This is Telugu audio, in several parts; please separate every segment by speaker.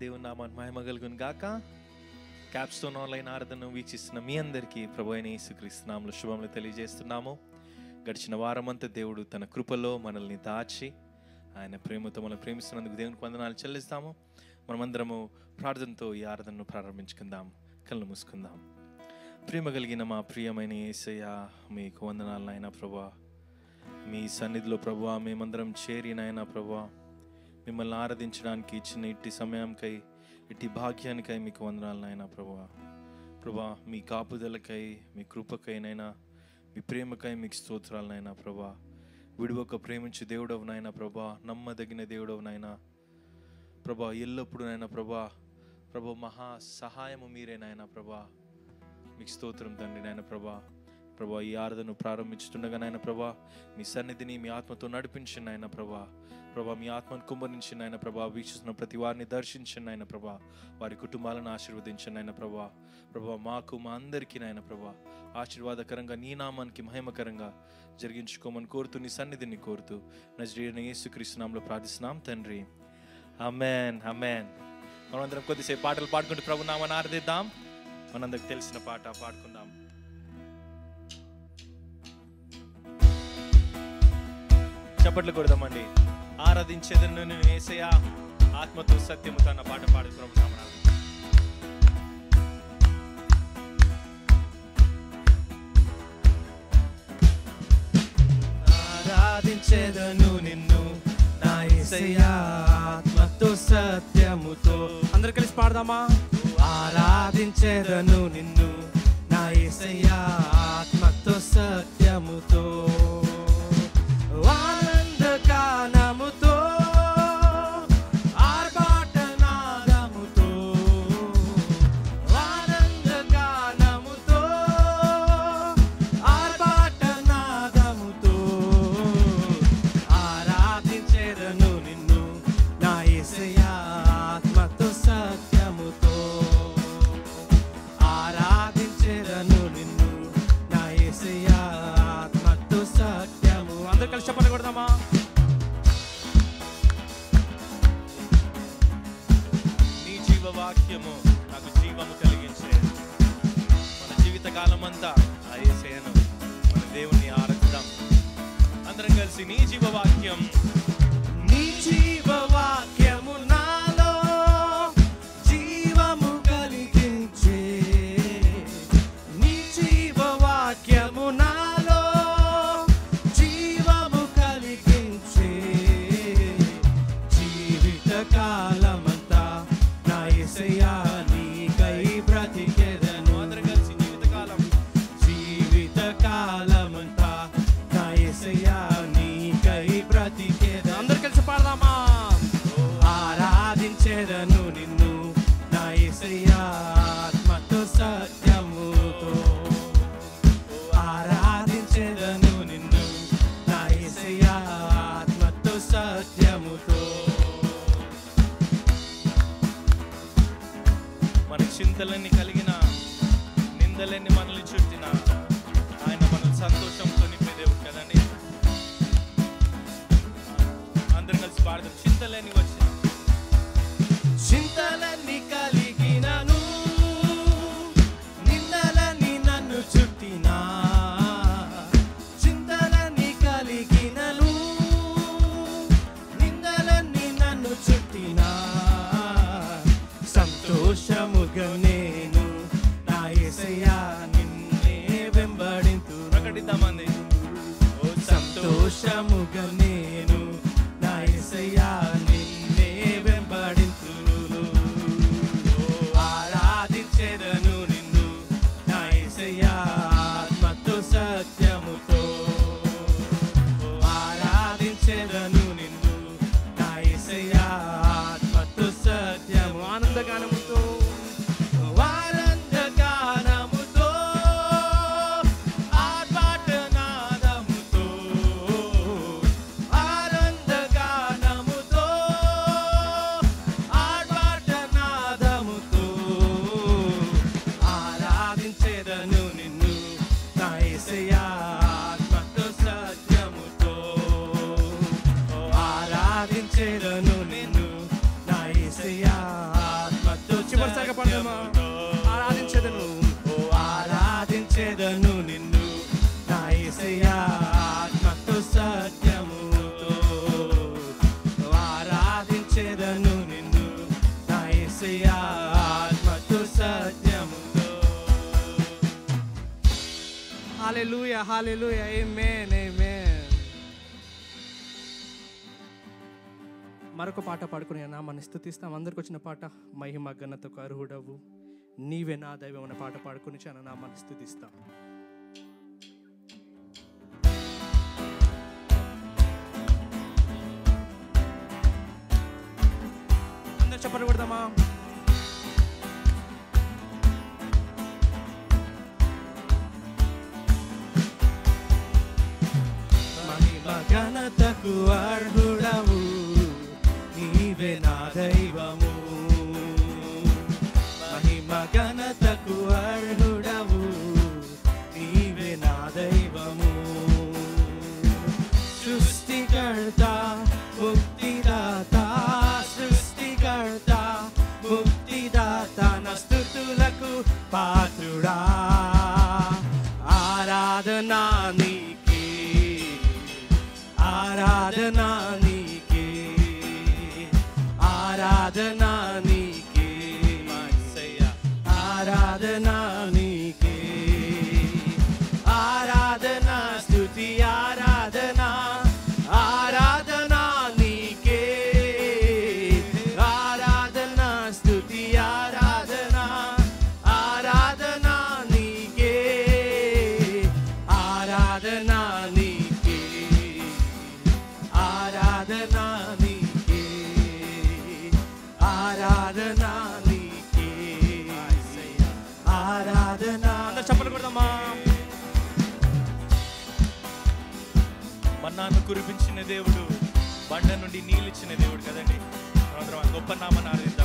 Speaker 1: దేవుని నామాన్ని మహిమ కలుగును గాక క్యాప్స్టోన్ ఆన్లైన్ ఆరాధన వీక్షిస్తున్న మీ అందరికీ ప్రభు అయిన యేసుక్రీస్తునామలు శుభములు తెలియజేస్తున్నాము గడిచిన వారమంతా దేవుడు తన కృపలో మనల్ని దాచి ఆయన ప్రేమతో మనం ప్రేమిస్తున్నందుకు దేవునికి వందనాలు చెల్లిస్తాము మనమందరము ప్రార్థనతో ఈ ఆరాధనను ప్రారంభించుకుందాం కళ్ళు మూసుకుందాం ప్రేమ కలిగిన మా ప్రియమైన యేసయ్య మీకు వందనాలు నాయన ప్రభా మీ సన్నిధిలో ప్రభా మేమందరం చేరి నాయన ప్రభా మిమ్మల్ని ఆరాధించడానికి ఇచ్చిన ఇట్టి సమయంకై ఇట్టి భాగ్యానికై మీకు వందనాలు నాయన ప్రభా ప్రభా మీ కాపుదలకై మీ కృపకైనైనా మీ ప్రేమకై మీకు స్తోత్రాలు నాయన ప్రభా విడువక ప్రేమించి దేవుడవు నాయన ప్రభా నమ్మదగిన దేవుడవు నాయన ప్రభా ఎల్లప్పుడూ నాయన ప్రభా ప్రభా మహా సహాయము మీరే నాయన ప్రభా మీకు స్తోత్రం తండ్రి నాయన ప్రభా ప్రభా ఈ ఆరాధన ప్రారంభించుతుండగా నాయన ప్రభా మీ సన్నిధిని మీ ఆత్మతో నడిపించండి నాయన ప్రభా ప్రభా మీ ఆత్మను కుమ్మరించిన నాయన ప్రభా వీక్షిస్తున్న ప్రతి వారిని దర్శించండి నాయన ప్రభా వారి కుటుంబాలను ఆశీర్వదించండి నాయన ప్రభా ప్రభా మాకు మా అందరికీ నాయన ప్రభా ఆశీర్వాదకరంగా నీ నామానికి మహిమకరంగా జరిగించుకోమని కోరుతూ నీ సన్నిధిని కోరుతూ నజరీన యేసుక్రీస్తునామంలో ప్రార్థిస్తున్నాం తండ్రి అమెన్ అమెన్ మనందరం కొద్దిసేపు పాటలు పాడుకుంటూ ప్రభు నామాన్ని ఆరాధిద్దాం మనందరికి తెలిసిన పాట పాడుకుందాం చప్పట్లు కొడదామండి ఆరాధించేదను నేను వేసయా ఆత్మతో సత్యముతో అన్న పాట పాడు ప్రభు నామమున.
Speaker 2: ఆరాధించేదను నిన్ను నా యేసయ్యా ఆత్మతో సత్యముతో అందరు కలిసి పాడదామా ఆరాధించేదను నిన్ను నా యేసయ్యా ఆత్మతో సత్యముతో ఆనందగానముతో ఆర్భాటనాదముతో ఆనందగానముతో ఆర్భాటనాదముతో ఆరాధించేదను నిన్ను నా యేసయ్యా ఆత్మతో సత్యముతో ఆరాధించేదను నిన్ను నా యేసయ్యా ఆత్మతో సత్యము అందరు కలిసి చెప్పండి కొడదామా
Speaker 1: నీ జీవవాక్యము నాకు జీవము కలిగించే మన జీవిత కాలం అంతా ఆ యేసయ్యను మన దేవుణ్ణి ఆరాధిద్దాం అందరం కలిసి నీ జీవవాక్యం
Speaker 2: నీ జీవవాక్యము నాలో జీవము కలిగించే నీ జీవవాక్యము నాలో జీవము కలిగించే జీవిత కాలమంతా నా యేసయ్యా నీకై బ్రతికెదను
Speaker 1: అందరం కలిసి జీవితకాలం
Speaker 2: జీవిత కాలమంతా నా యేసయ్యా నీకై బ్రతికేదా అందరు కలిసి పాడదామా ఆరాధించేదను నిన్ను నా యేసయ్యా ఆత్మతో సత్యముతో ఆరాధించేదను నిన్ను నా యేసయ్యా ఆత్మతో సత్యముతో
Speaker 1: మన చింతలన్నీ కలిగిన నిందలన్నీ మనల్ని చుట్టిన ఆయన మనల్ని సంతోషంతో నింపే దేవుడు కదండి అందరం కలిసి పాడదాం చింతలన్నీ వచ్చిన
Speaker 2: చింతలన్నీ కలిగినను నిందలని నన్ను చుట్టినా చింతలన్నీ కలిగినను నిందలన్నీ నన్ను చుట్టినా సంతోషముగా నేను నా యేసయ్యా నిన్నే వెంబడింతు
Speaker 1: ప్రకటిద్దామంది ఓ
Speaker 2: సంతోషముగా నేను నా యేసయ్యా నిన్నే వెంబడింతును ఆరాధించెదను నిన్ను నా యేసయ్యా ఆత్మతో సత్యముతో ఆరాధించెదను నిన్ను నా యేసయ్యా ఆత్మతో సత్యము ఆనందగానముతో వరుసగా పాడదామా ఆరాధించేదను ఓ ఆరాధించేదను నిన్ను నా యేసయ్యా ఆత్మతో సత్యముతో ఓ ఆరాధించేదను నిన్ను నా యేసయ్యా ఆత్మతో సత్యముతో హల్లెలూయా హల్లెలూయా ఆమేన్ ఆమేన్ మరొక పాట పాడుకుని నామాన్ని స్థుతిస్తాం అందరికి వచ్చిన పాట మహిమ ఘనతకు అర్హుడవు నీవే నా దైవం అనే పాట పాడుకుని చాలా నామాన్ని స్థుతిస్తాం అందరు చెప్పలు కొడదామా మహిమ ఘనతకు అర్హుడవు నీవే నా దైవము మహిమ ఘనతకు అర్హుడవు నీవే నా దైవము సృష్టికర్త ముక్తిదాత సృష్టికర్త ముక్తిదాత నా స్థుతులకు పాత్రుడా ఆరాధనా నీకే ఆరాధనా నీకే ఆరాధనా నీకే ఆరాధనా నీకే ఆరాధనా స్తుతి ఆరాధనా ఆరాధనా నీకే ఆరాధనా స్తుతి ఆరాధనా ఆరాధనా నీకే ఆరాధనా నీకే ఆరాధనా నీకే ఆరాధనా నీకే ఆరాధనా చెప్పలు కొడదామా
Speaker 1: మన్నాను కురిపించిన దేవుడు బండ నుండి నీళ్ళిచ్చిన దేవుడు కదండి మనందరం ఆ గొప్ప నామాన్ని ఆరాధిద్దాం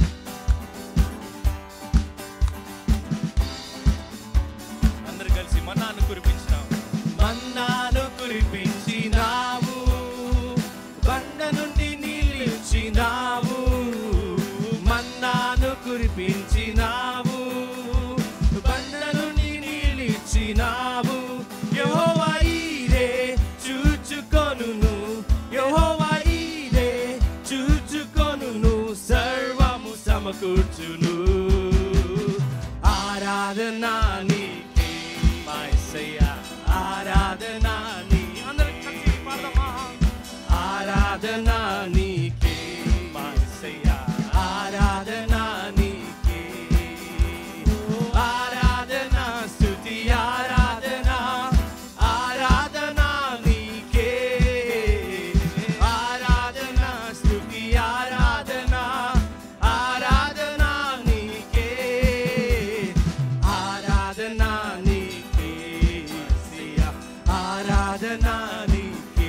Speaker 1: అందరు కలిసి మన్నాను కురిపించినాం
Speaker 2: మన్నాను కురిపించినావు బండ నుండి నీళ్ళిచ్చినావు మన్నాను కురిపించినావు బండ నుండి నీళ్ళిచ్చినావు యెహోవా ఈరే చూచుకొనును యెహోవా ఈరే చూచుకొనును సర్వము సమకూర్చును ఆరాధనా నీకే మాయసయ్యా ఆరాధనా నీ అందరం కలిసి పాడదామా ఆరాధనా నీకే మాయసయ్యా ఆరాధనా నీకే ఆరాధనా స్తుతి ఆరాధనా ఆరాధనా నీకే ఆరాధనా స్తుతి ఆరాధనా ఆరాధనా నీకే ఆరాధనా నీకే యేసయ్యా. ఆరాధనా నీకే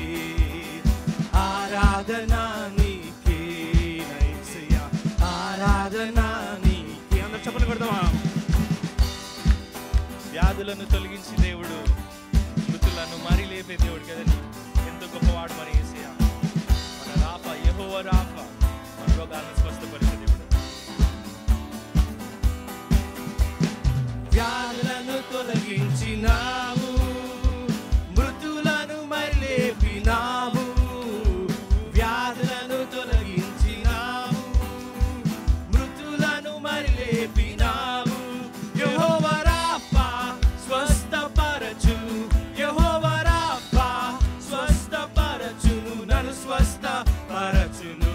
Speaker 2: ఆరాధనా నీకే యేసయ్యా. ఆరాధనా నీకే అందరు చెప్పలు కొడదామా
Speaker 1: వ్యాధులను తొలగించి దేవుడు మృతులను మరి లేపే దేవుడు కదండి ఎంతో గొప్పవాడు మన యేసయ్య మన రాఫ యెహోవ రాఫ మన రోగాలను స్వస్థపరిచే దేవుడు
Speaker 2: వ్యాధులను తొలగించినావు మృతులను మరిలేపినావు వ్యాధులను తొలగించినావు మృతులను మరిలేపినావు యెహోవా రాఫా స్వస్థపరచు యెహోవా రాఫా స్వస్థపరచును నన్ను స్వస్థపరచును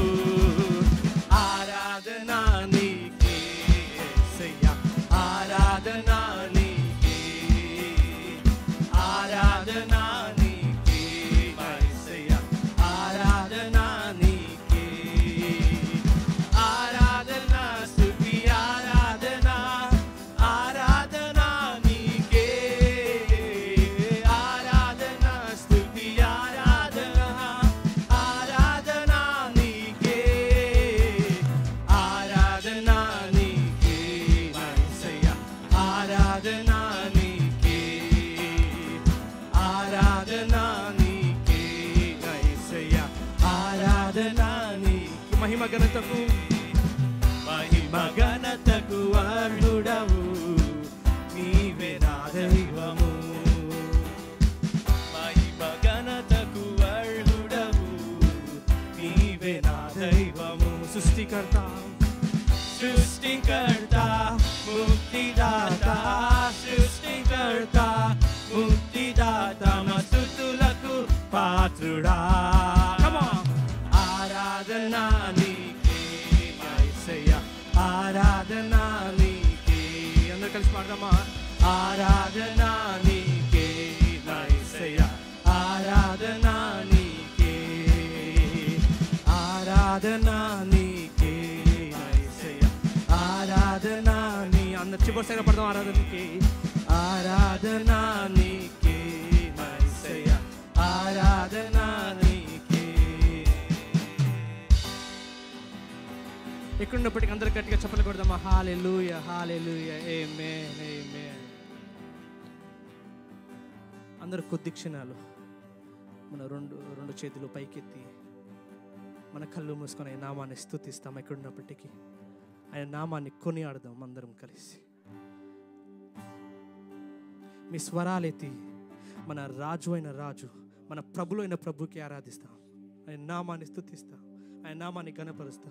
Speaker 2: ఆరాధనా నీకే యేసయ్యా. ఆరాధనా నీకే ఆరాధనా నీకే యేసయ్యా. ఆరాధనా నీకే ఆరాధనా స్తుతి ఆరాధనా ఆరాధనా నీకే ఆరాధనా స్తుతి ఆరాధనా ఆరాధనా నీకే ఆరాధనా నీకే యేసయ్యా. ఆరాధనా నీకే ఆరాధనా నీకే యేసయ్యా. ఆరాధనా నీకే మహిమ ఘనతకు మహిమ సృష్టికర్త
Speaker 1: సృష్టికర్త ముక్తిదాత సృష్టికర్త ముక్తిదాత మస్తుతులకు పాత్రుడా
Speaker 2: Come on.
Speaker 1: ఆరాధన నీకే యేసయ్య ఆరాధన నీకే
Speaker 2: అందరు కలిసి పాడదామా
Speaker 1: ఆరాధన నీకే యేసయ్య ఆరాధన నీకే ఆరాధన నీకే యేసయ్య ఆరాధన నీ
Speaker 2: అందరు చివరి సైడ్ పడదాం ఆరాధనకి
Speaker 1: ఆరాధన నీకే యేసయ్య ఆరాధన నీకే
Speaker 2: ఎక్కడున్నప్పటికీ అందరు గట్టిగా చెప్పలు కొడదామా హాలెలూయ హాలెలూయ ఆమేన్ ఆమేన్ అందరు కొద్ది క్షణాలు మన రెండు రెండు చేతులు పైకెత్తి మన కళ్ళు మూసుకొని ఆయన నామాన్ని స్థుతిస్తాం ఎక్కడున్నప్పటికీ ఆయన నామాన్ని కొనియాడదాం అందరం కలిసి మీ స్వరాలెత్తి మన రాజు అయిన రాజు మన ప్రభులు అయిన ప్రభుకి ఆరాధిస్తాం ఆయన నామాన్ని స్థుతిస్తాం ఆయన నామాన్ని గణపరుస్తాం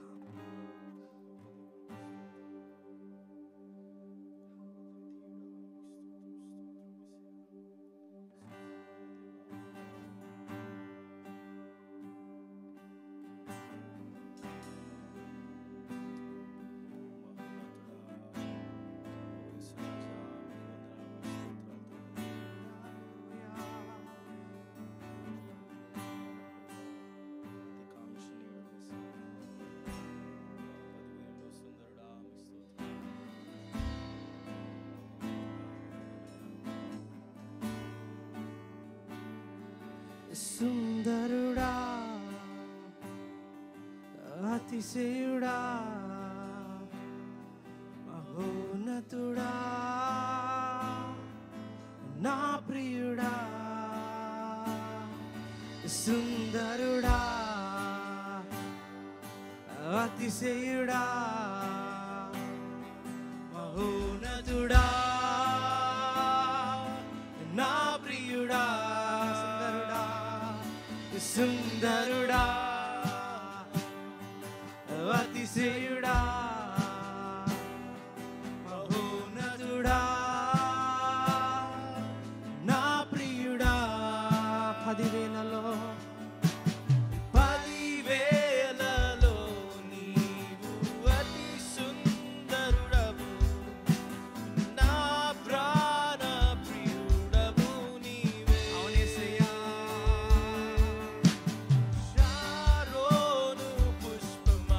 Speaker 2: సుందరుడా అతిశయుడా మహోన్నతుడా నా ప్రియుడా సుందరుడా అతిశయుడా మహోన్నతుడా నా ప్రియుడా సుందరుడా సుందరుడా అతిశయుడా మహోన్నతుడా నా ప్రియుడా పదివేలలో పదివేలలో నీవు అతి సుందరుడవు నా ప్రాణ ప్రియుడవు నీవే అవునేసయ్యా
Speaker 1: శారోను పుష్పమా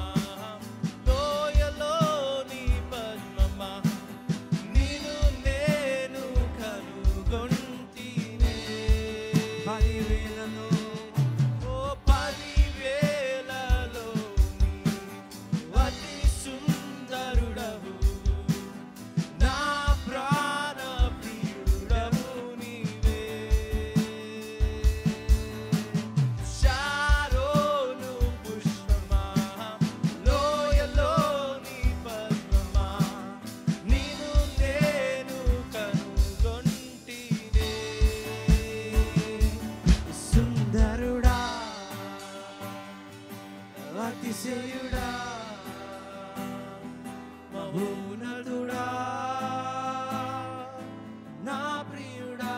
Speaker 1: లోయలోని పద్మమా నిన్ను నేను కనుగొంటినే
Speaker 2: పదివేలలో
Speaker 1: ఓ పదివేలలో నీవు అతి సుందరుడవు నా ప్రాణ ప్రియుడవు నీవే శారోను పుష్పమా లోయలోని పద్మమా నిన్ను నేను కనుగొంటినే సుందరుడా అతిశయుడా మహోన్నతుడా నా ప్రియుడా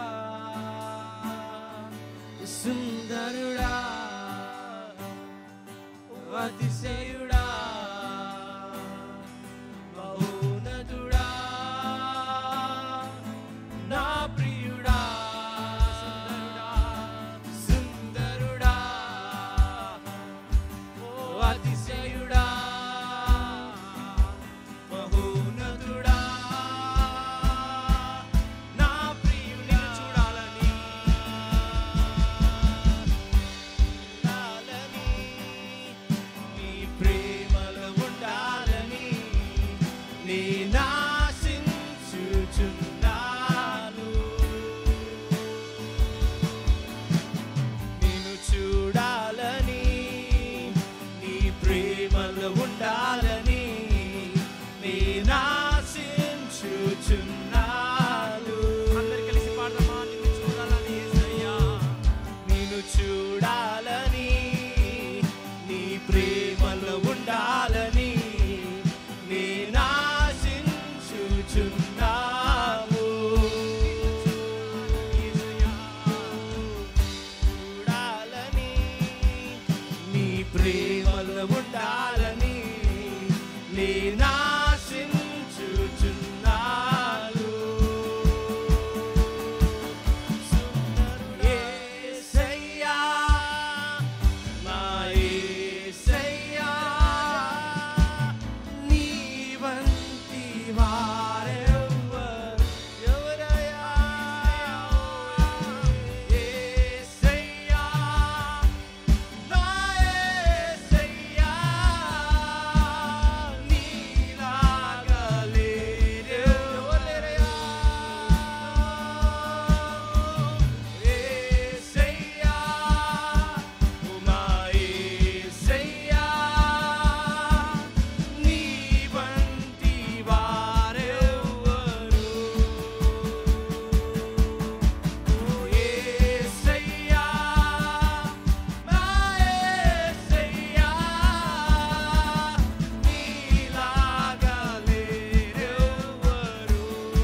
Speaker 1: సుందరుడా అతిశయుడా మహోన్నతుడా నా ప్రియుడా సుందరుడా సుందరుడా ఓ అతిశయుడా మహోన్నతుడా నా ప్రియుని చూడాలని ఉండాలని నీ ప్రేమలో ఉండాలని నీ నాశించుచున్నాను నిన్ను చూడాలని నీ ప్రేమలో ఉండాలని నీ నాశించుచున్నాను
Speaker 2: అందరు కలిసి పాడదామా నిన్ను చూడాలని యేసయ్యా
Speaker 1: నిన్ను చూడాలని నీ ప్రేమలో ఉండాలని చున్నావు చూడాలని నీ ప్రేమలో ఉండాలని నీ నాశించుచున్నాను యేసయ్యా, నా యేసయ్యా, నీ వంటి వారెవ్వరు ఎవరయ్యా? యేసయ్యా, నా యేసయ్యా, నీలాగా లేరెవ్వరులేరయ్యా. యేసయ్యా, నా యేసయ్యా, నీ వంటి వారెవ్వరు యేసయ్యా నా యేసయ్యా నీలాగా లేరెవ్వరు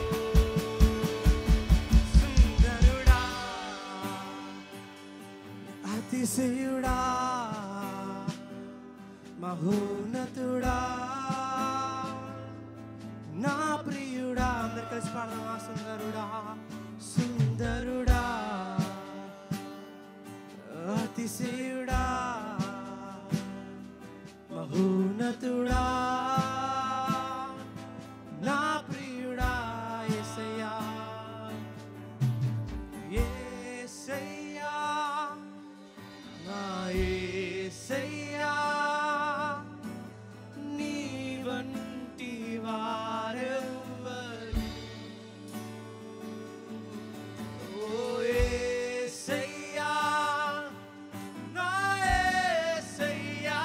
Speaker 1: సుందరుడా అతిశయుడా మహోన్నతుడా నా ప్రియుడా అందరు కలిసి పాడదామా సుందరుడా సుందరుడా అతిశయుడా మహోన్నతుడా నా ప్రియుడా యేసయ్యా యేసయ్యా నా యేసయ్యా నీ వంటి వారెవ్వరు ఓ యేసయ్యా నా యేసయ్యా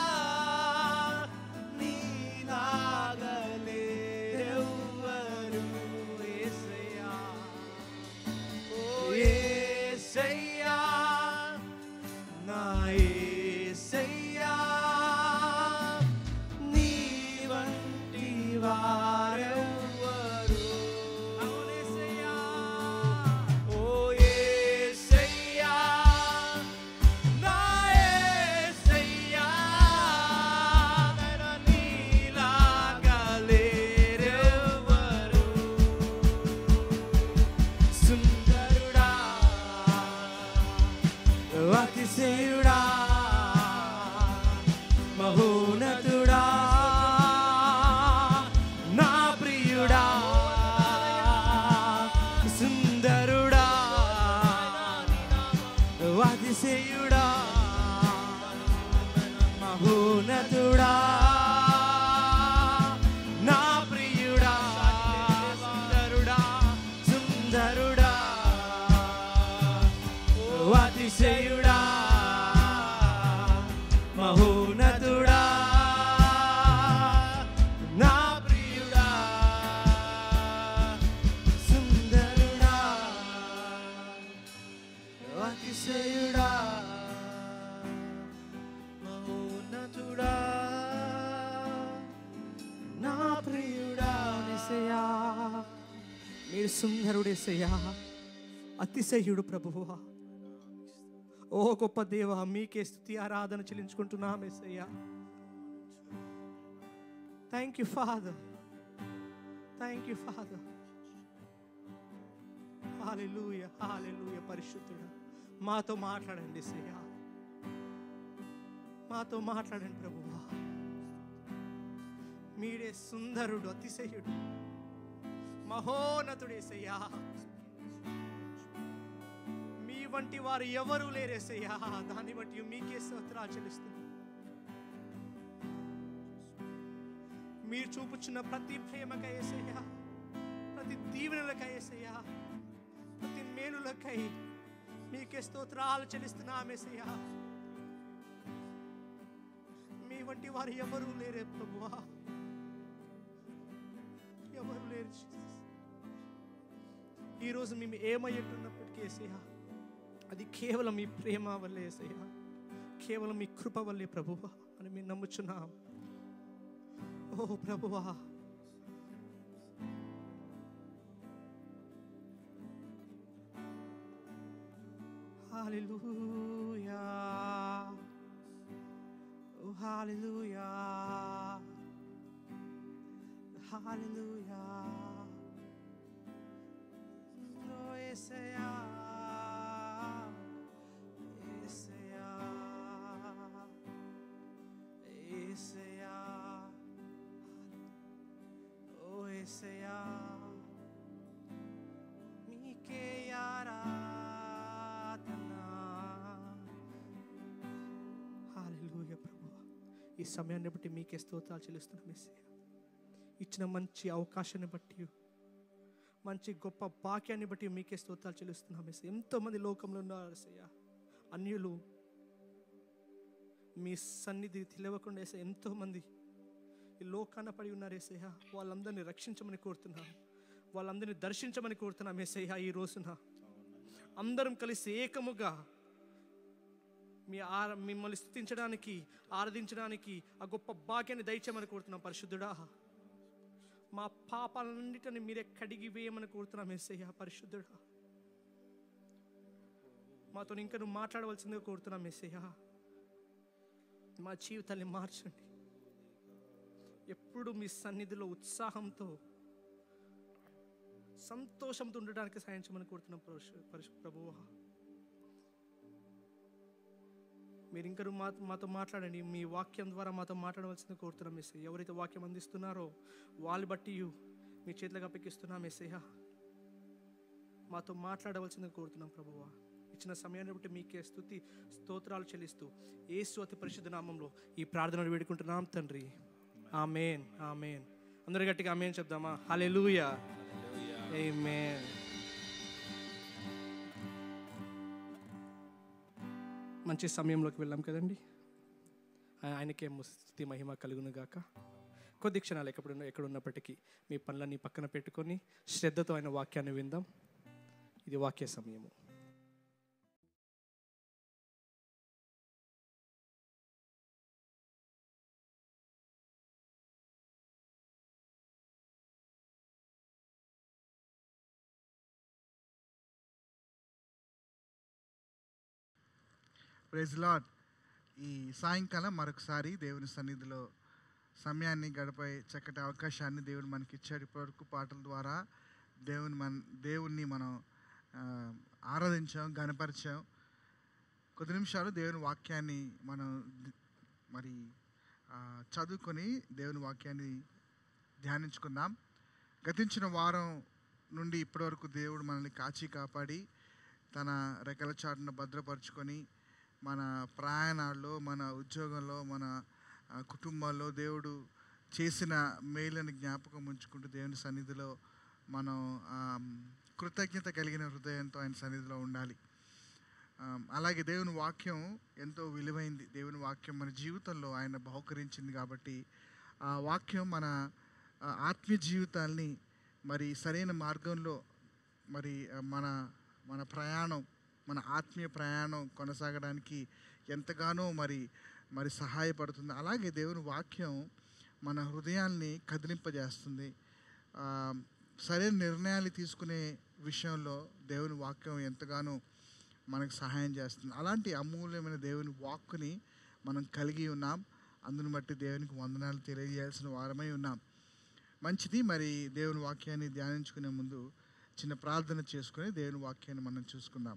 Speaker 1: నీలాగా లేరెవ్వరు యేసయ్యా ఓ యేసయ్యా నా యేసయ్యా నీ వంటి వారెవ్వరు అవునేసయ్యా ఓ యేసయ్యా నా యేసయ్యా నీలాగా లేరెవ్వరు సుందరుడా అతిశయుడా మహోన్నతుడా నా ప్రియుడా సుందరుడా అతిశయుడా మహోన్నతుడా నా ప్రియుడా సుందరుడా సుందరుడా అతిశయుడా మహోన్నతుడా నా ప్రియుడా సుందరుడా అతిశయుడా మహోన్నతుడా నా ప్రియుడా నిసయా మీరు సుందరుడేసయ్యా అతిశయుడు ప్రభువా ఓ గొప్ప దేవ మీకే స్థుతి ఆరాధన చెల్లించుకుంటున్నామేసయ్యా thank you father thank you father hallelujah hallelujah పరిశుద్ధుడు మాతో మాట్లాడండి సయ్యా మాతో మాట్లాడండి ప్రభువా మీరే సుందరుడు అతిశయుడు మహోన్నతుడేసయ్యా మీ వంటి వారు ఎవరు లేరేసయ్యా దాన్ని బట్టి మీకే స్తోత్రాలు చెల్లిస్తున్నాం మీరు చూపుచున్న ప్రతి ప్రేమకై ఏసయ్యా ప్రతి దీవెనలకై ఏసయ్యా ప్రతి మేలులకై మీకే స్తోత్రాలు చెల్లిస్తున్నామేసయ్యా మీ వంటి వారు ఎవరు లేరే ప్రభువా ఎవరు లేరు Jesus. ఈరోజు మేము ఏమయ్యున్నప్పటికీ ఏసయ్యా అది కేవలం మీ ప్రేమ వల్లే ఏసయ్యా కేవలం మీ కృప వల్లే ప్రభువా అని మేము నమ్ముచున్నాం ఓ ప్రభువా
Speaker 2: Hallelujah. Oh, hallelujah. Hallelujah. Oh, Isaiah. Isaiah. Isaiah. Oh, Isaiah. మీకే ఆరాధన హల్లెలూయా ప్రభువా ఈ సమయాన్ని బట్టి మీకే స్తోత్రాలు చెల్లిస్తున్నాం మెస్సయ్య ఇచ్చిన మంచి అవకాశాన్ని బట్టి మంచి గొప్ప భాగ్యాన్ని బట్టి మీకే స్తోత్రాలు చెల్లిస్తున్నాం మెస్సయ్య ఎంతోమంది లోకంలో ఉన్నారు ఎస్సయ్య అన్యులు మీ సన్నిధి తెలియకుండా వేసే ఎంతోమంది ఈ లోకాన పడి ఉన్నారు ఏసయ్య వాళ్ళందరినీ రక్షించమని కోరుతున్నాను వాళ్ళందరినీ దర్శించమని కోరుతున్నాం ఏసయ్య ఈ రోజున అందరం కలిసి ఏకముగా మీ ఆర మిమ్మల్ని స్థుతించడానికి ఆరాధించడానికి ఆ గొప్ప భాగ్యాన్ని దయచేయమని కోరుతున్నాం పరిశుద్ధుడా మా పాపాలన్నిటిని మీరే కడిగి వేయమని కోరుతున్నాం ఏసయ్య పరిశుద్ధుడా మాతో ఇంకా నువ్వు మాట్లాడవలసిందిగా కోరుతున్నాం ఏసయ్య మా జీవితాన్ని మార్చండి ఎప్పుడు మీ సన్నిధిలో ఉత్సాహంతో సంతోషంతో ఉండడానికి సాయించమని కోరుతున్నాం పరిశు పరిశు ప్రభువా మీరు ఇంకా మా మాతో మాట్లాడండి మీ వాక్యం ద్వారా మాతో మాట్లాడవలసింది కోరుతున్నాం ఎస్ఐ ఎవరైతే వాక్యం అందిస్తున్నారో వాళ్ళు బట్టి మీ చేతులకు అప్పగిస్తున్నాం ఎస్ఐయా మాతో మాట్లాడవలసింది కోరుతున్నాం ప్రభువా ఇచ్చిన సమయాన్ని బట్టి మీకే స్థుతి స్తోత్రాలు చెల్లిస్తూ ఏసు అతి పరిశుద్ధ నామంలో ఈ ప్రార్థనలు వేడుకుంటున్నాం తండ్రి ఆమెన్ ఆమెన్ అందరు గట్టిగా ఆమెన్ చెప్దామా హల్లెలూయా ఆమేన్ మంచి సమయంలోకి వెళ్ళాం కదండి ఆ- ఆయనకే స్థుతి మహిమ కలుగును గాక కొద్ది క్షణాలు ఎక్కడ ఎక్కడ ఉన్నప్పటికీ మీ పనులన్నీ పక్కన పెట్టుకొని శ్రద్ధతో ఆయన వాక్యాన్ని విందాం ఇది వాక్య సమయము
Speaker 3: ప్రైజ్ లాడ్ ఈ సాయంకాలం మరొకసారి దేవుని సన్నిధిలో సమయాన్ని గడిపే చక్కటి అవకాశాన్ని దేవుడు మనకి ఇచ్చాడు ఇప్పటివరకు పాటల ద్వారా దేవుని మన దేవుణ్ణి మనం ఆ, ఆరాధించాం గనపరిచాం కొద్ది నిమిషాలు దేవుని వాక్యాన్ని మనం ది- మరి ఆ, చదువుకొని దేవుని వాక్యాన్ని ధ్యానించుకుందాం గతించిన వారం నుండి ఇప్పటివరకు దేవుడు మనల్ని కాచి కాపాడి తన రెక్కల చాటును భద్రపరుచుకొని మన ప్రయాణాల్లో మన ఉద్యోగంలో మన ఆ, కుటుంబాల్లో దేవుడు చేసిన మేలుని జ్ఞాపకం ఉంచుకుంటూ దేవుని సన్నిధిలో మనం ఆ, కృతజ్ఞత కలిగిన హృదయంతో ఆయన సన్నిధిలో ఉండాలి ఆ, అలాగే దేవుని వాక్యం ఎంతో విలువైంది దేవుని వాక్యం మన జీవితంలో ఆయన బహుకరించింది కాబట్టి ఆ వాక్యం మన ఆ, ఆత్మీయ జీవితాల్ని మరి సరైన మార్గంలో మరి ఆ, మన మన ప్రయాణం మన ఆత్మీయ ప్రయాణం కొనసాగడానికి ఎంతగానో మరి మరి సహాయపడుతుంది అలాగే దేవుని వాక్యం మన హృదయాల్ని కదిలింపజేస్తుంది ఆ, సరైన నిర్ణయాలు తీసుకునే విషయంలో దేవుని వాక్యం ఎంతగానో మనకు సహాయం చేస్తుంది అలాంటి అమూల్యమైన దేవుని వాక్కుని మనం కలిగి ఉన్నాం అందుని బట్టి దేవునికి వందనాలు తెలియజేయాల్సిన వారమై ఉన్నాం మంచిది మరి దేవుని వాక్యాన్ని ధ్యానించుకునే ముందు చిన్న ప్రార్థన చేసుకొని దేవుని వాక్యాన్ని మనం చూసుకుందాం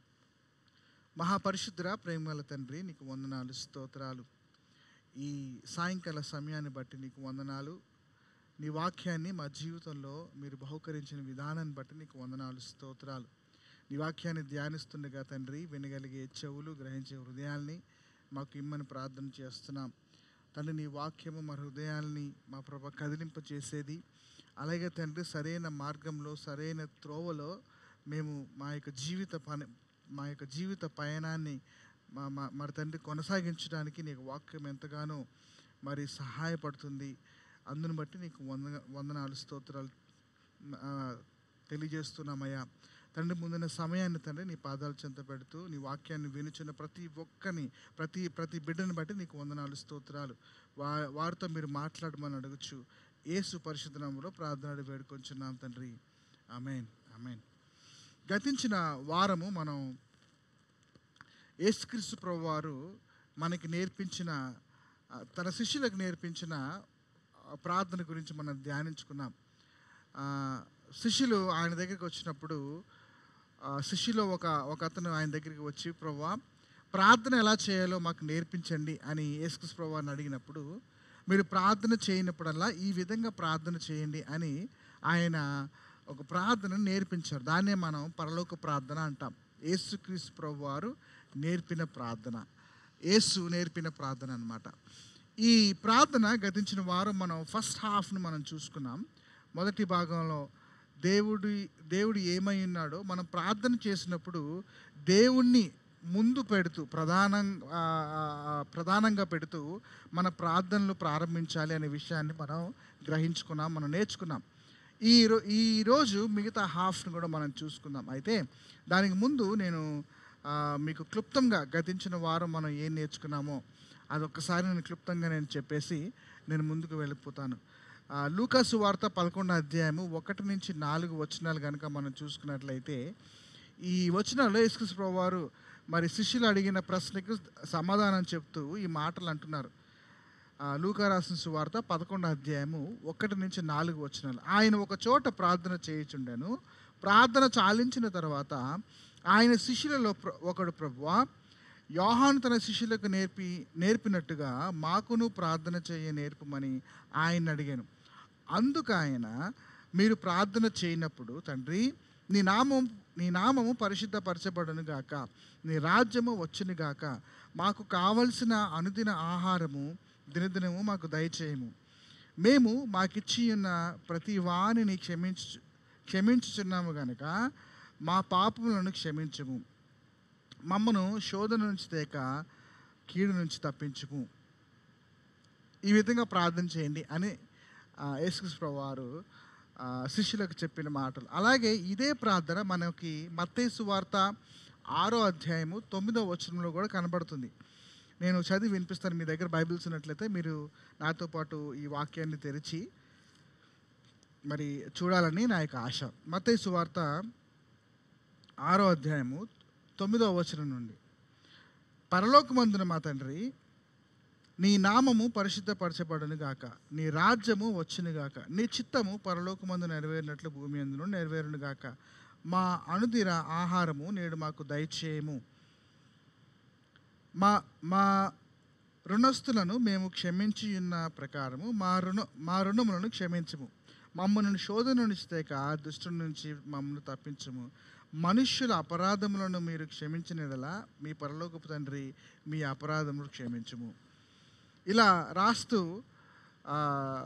Speaker 3: మహాపరిశుద్ధుర ప్రేమగల తండ్రి నీకు వందనాలు స్తోత్రాలు ఈ సాయంకాల సమయాన్ని బట్టి నీకు వందనాలు నీ వాక్యాన్ని మా జీవితంలో మీరు బహుకరించిన విధానాన్ని బట్టి నీకు వందనాలు స్తోత్రాలు నీ వాక్యాన్ని ధ్యానిస్తుండగా తండ్రి వినగలిగే చెవులు గ్రహించే హృదయాల్ని మాకు ఇమ్మని ప్రార్థన చేస్తున్నాం తండ్రి నీ వాక్యము మా హృదయాల్ని మా ప్రభ కదిలింప చేసేది అలాగే తండ్రి సరైన మార్గంలో సరైన త్రోవలో మేము మా యొక్క జీవిత పని మా యొక్క జీవిత పయనాన్ని మా మా మరి తండ్రి కొనసాగించడానికి నీకు వాక్యం ఎంతగానో మరి సహాయపడుతుంది అందుని బట్టి నీకు వంద వందనాలు స్తోత్రాలు ఆ, తెలియజేస్తున్నామయ్యా తండ్రి ముందున్న సమయాన్ని తండ్రి నీ పాదాలు చెంత పెడుతూ నీ వాక్యాన్ని వినుచున్న ప్రతి ఒక్కని ప్రతి ప్రతి బిడ్డని బట్టి నీకు వందనాలు స్తోత్రాలు వా వారితో మీరు మాట్లాడమని అడగచ్చు ఏసు పరిశుద్ధనంలో ప్రార్థనలు వేడుకొంచున్నాం తండ్రి అమేన్ అమేన్ గతించిన వారము మనం యేసుక్రీస్తు ప్రభు వారు మనకి నేర్పించిన ఆ, తన శిష్యులకు నేర్పించిన ఆ, ప్రార్థన గురించి మనం ధ్యానించుకున్నాం ఆ, శిష్యులు ఆయన దగ్గరికి వచ్చినప్పుడు ఆ, శిష్యులో ఒక ఒక అతను ఆయన దగ్గరికి వచ్చి ప్రభా ప్రార్థన ఎలా చేయాలో మాకు నేర్పించండి అని యేసుక్రీస్తు ప్రభు వారిని అడిగినప్పుడు మీరు ప్రార్థన చేయనప్పుడల్లా ఈ విధంగా ప్రార్థన చేయండి అని ఆయన ఒక ప్రార్థన నేర్పించారు దాన్నే మనం పరలోక ప్రార్థన అంటాం యేసుక్రీస్తు ప్రభు వారు నేర్పిన ప్రార్థన యేసు నేర్పిన ప్రార్థన అన్నమాట ఈ ప్రార్థన గతించిన వారం మనం ఫస్ట్ హాఫ్ను మనం చూసుకున్నాం మొదటి భాగంలో దేవుడి దేవుడు ఏమై ఉన్నాడో మనం ప్రార్థన చేసినప్పుడు దేవుణ్ణి ముందు పెడుతూ ప్రధానం ఆ, ఆ, ఆ, ప్రధానంగా పెడుతూ మన ప్రార్థనలు ప్రారంభించాలి అనే విషయాన్ని మనం గ్రహించుకున్నాం మనం నేర్చుకున్నాం ఈ రో ఈ రోజు మిగతా హాఫ్ను కూడా మనం చూసుకుందాం అయితే దానికి ముందు నేను ఆ, మీకు క్లుప్తంగా గతించిన వారం మనం ఏం నేర్చుకున్నామో అదొక్కసారి నేను క్లుప్తంగా నేను చెప్పేసి నేను ముందుకు వెళ్ళిపోతాను ఆ, లూకాసు వార్త పదకొండో అధ్యాయము ఒకటి నుంచి నాలుగు వచనాలు కనుక మనం చూసుకున్నట్లయితే ఈ వచనాల్లో యేసుక్రీస్తు ప్రభు వారు మరి శిష్యులు అడిగిన ప్రశ్నకు సమాధానం చెప్తూ ఈ మాటలు అంటున్నారు ఆ, లూకా రాసిన సువార్త పదకొండో అధ్యాయము ఒకటి నుంచి నాలుగు వచనాలు ఆయన ఒక చోట ప్రార్థన చేయుచుండెను ప్రార్థన చాలించిన తర్వాత ఆయన శిష్యులలో ప్ర- ఒకడు ప్రభువా యోహాను తన శిష్యులకు నేర్పి నేర్పినట్టుగా మాకును ప్రార్థన చేయ నేర్పమని ఆయన అడిగాను అందుకు ఆయన మీరు ప్రార్థన చేయనప్పుడు తండ్రి నీ నామం నీ నామము పరిశుద్ధపరచబడును గాక నీ రాజ్యము వచ్చును గాక మాకు కావలసిన అనుదిన ఆహారము దినదినము మాకు దయచేయము మేము మాకిచ్చి ఉన్న ప్రతి వాణిని క్షమించు క్షమించుచున్నాము గనుక మా పాపములను క్షమించము మమ్మను శోధన నుంచి తేక కీడు నుంచి తప్పించుము ఈ విధంగా ప్రార్థన చేయండి అని ఆ, యేసుక్రీస్తు ప్రభు వారు ఆ, శిష్యులకు చెప్పిన మాటలు అలాగే ఇదే ప్రార్థన మనకి మత్తేసు వార్త ఆరో అధ్యాయము తొమ్మిదో వచనంలో కూడా కనబడుతుంది నేను చదివి వినిపిస్తాను మీ దగ్గర బైబిల్స్ ఉన్నట్లయితే మీరు నాతో పాటు ఈ వాక్యాన్ని తెరిచి మరి చూడాలని నా యొక్క ఆశ మత్తయి వార్త ఆరో అధ్యాయము తొమ్మిదో వచనం నుండి పరలోకమందున మా తండ్రి నీ నామము పరిశుద్ధపరచబడును గాక నీ రాజ్యము వచ్చును గాక నీ చిత్తము పరలోకమందు నెరవేరినట్లు భూమి అందును నెరవేరును గాక మా అనుదిన ఆహారము నేడు మాకు దయచేయము మా మా రుణస్థులను మేము క్షమించి ఉన్న ప్రకారము మా రుణ మా రుణములను క్షమించము మమ్మల్ని శోధన నుంచి తేక దుష్టుల నుంచి మమ్మల్ని తప్పించము మనుష్యుల అపరాధములను మీరు క్షమించినలా మీ పరలోకపు తండ్రి మీ అపరాధములు క్షమించము ఇలా రాస్తూ ఆ,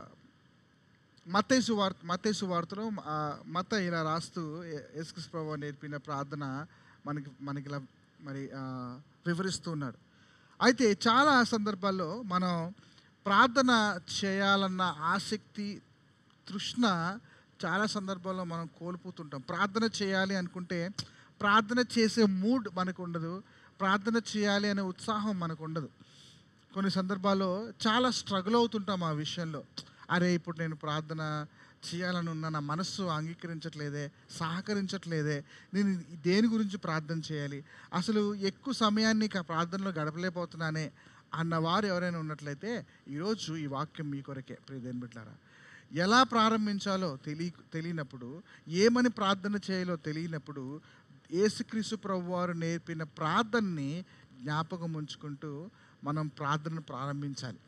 Speaker 3: మత్తయి సువార్త మత్తయి సువార్తలో ఆ, మత్త ఇలా రాస్తూ యేసుక్రీస్తు ప్రభు నేర్పిన ప్రార్థన మనకి మనకి ఇలా మరి ఆ, వివరిస్తూ ఉన్నాడు అయితే చాలా సందర్భాల్లో మనం ప్రార్థన చేయాలన్న ఆసక్తి తృష్ణ చాలా సందర్భాల్లో మనం కోల్పోతుంటాం ప్రార్థన చేయాలి అనుకుంటే ప్రార్థన చేసే మూడ్ మనకు ఉండదు ప్రార్థన చేయాలి అనే ఉత్సాహం మనకు ఉండదు కొన్ని సందర్భాల్లో చాలా స్ట్రగుల్ అవుతుంటాం ఆ విషయంలో అరే ఇప్పుడు నేను ప్రార్థన చేయాలని ఉన్న నా మనస్సు అంగీకరించట్లేదే సహకరించట్లేదే నేను దేని గురించి ప్రార్థన చేయాలి అసలు ఎక్కువ సమయాన్ని ఇక ప్రార్థనలో గడపలేకపోతున్నానే అన్నవారు ఎవరైనా ఉన్నట్లయితే ఈరోజు ఈ వాక్యం మీ కొరకే ప్రియదేని బిడ్డారా ఎలా ప్రారంభించాలో తెలియ తెలియనప్పుడు ఏమని ప్రార్థన చేయాలో తెలియనప్పుడు యేసుక్రీస్తు ప్రభు వారు నేర్పిన ప్రార్థనని జ్ఞాపకం ఉంచుకుంటూ మనం ప్రార్థన ప్రారంభించాలి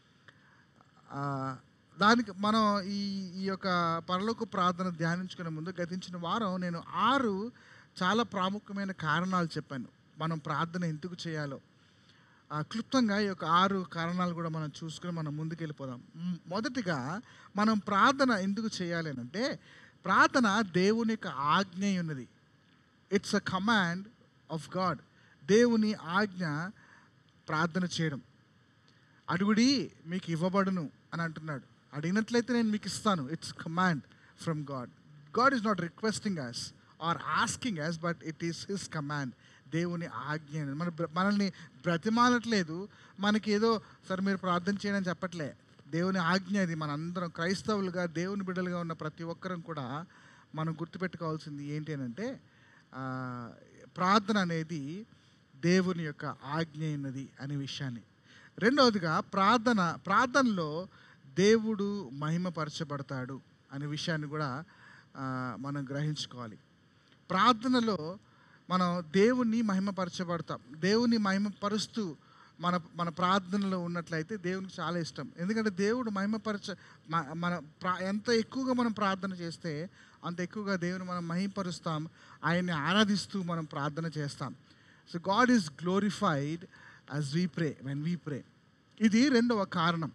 Speaker 3: ఆ, దానికి మనం ఈ ఈ యొక్క పరలోక ప్రార్థన ధ్యానించుకునే ముందు గతించిన వారం నేను ఆరు చాలా ప్రాముఖ్యమైన కారణాలు చెప్పాను మనం ప్రార్థన ఎందుకు చేయాలో ఆ, క్లుప్తంగా ఈ యొక్క ఆరు కారణాలు కూడా మనం చూసుకుని మనం ముందుకు వెళ్ళిపోదాం మ్, మొదటిగా మనం ప్రార్థన ఎందుకు చేయాలి అని అంటే ప్రార్థన దేవుని యొక్క ఆజ్ఞ అయి ఉన్నది it's a command of God దేవుని ఆజ్ఞ ప్రార్థన చేయడం అడుగుడి మీకు ఇవ్వబడును అని అంటున్నాడు అడిగినట్లయితే నేను మీకు ఇస్తాను it's command from God God is not requesting us or asking us but it is his command దేవుని ఆజ్ఞ అనేది. మన బ్ర- మనల్ని బ్రతిమాలట్లేదు మనకి ఏదో సరే మీరు ప్రార్థన చేయడం అని చెప్పట్లే దేవుని ఆజ్ఞ అది మనందరం క్రైస్తవులుగా దేవుని బిడ్డలుగా ఉన్న ప్రతి ఒక్కరం కూడా మనం గుర్తుపెట్టుకోవాల్సింది ఏంటి అని అంటే ఆ, ప్రార్థన అనేది దేవుని యొక్క ఆజ్ఞ అయినది అనే విషయాన్ని రెండవదిగా ప్రార్థన ప్రార్థనలో దేవుడు మహిమపరచబడతాడు అనే విషయాన్ని కూడా ఆ, మనం గ్రహించుకోవాలి ప్రార్థనలో మనం దేవుణ్ణి మహిమపరచబడతాం దేవుని మహిమపరుస్తూ మన మన ప్రార్థనలో ఉన్నట్లయితే దేవునికి చాలా ఇష్టం ఎందుకంటే దేవుడు మహిమపరచ మ- మన ప్రా ఎంత ఎక్కువగా మనం ప్రార్థన చేస్తే అంత ఎక్కువగా దేవుని మనం మహిమపరుస్తాం ఆయన్ని ఆరాధిస్తూ మనం ప్రార్థన చేస్తాం so God is glorified as we pray when we pray ఇది రెండవ కారణం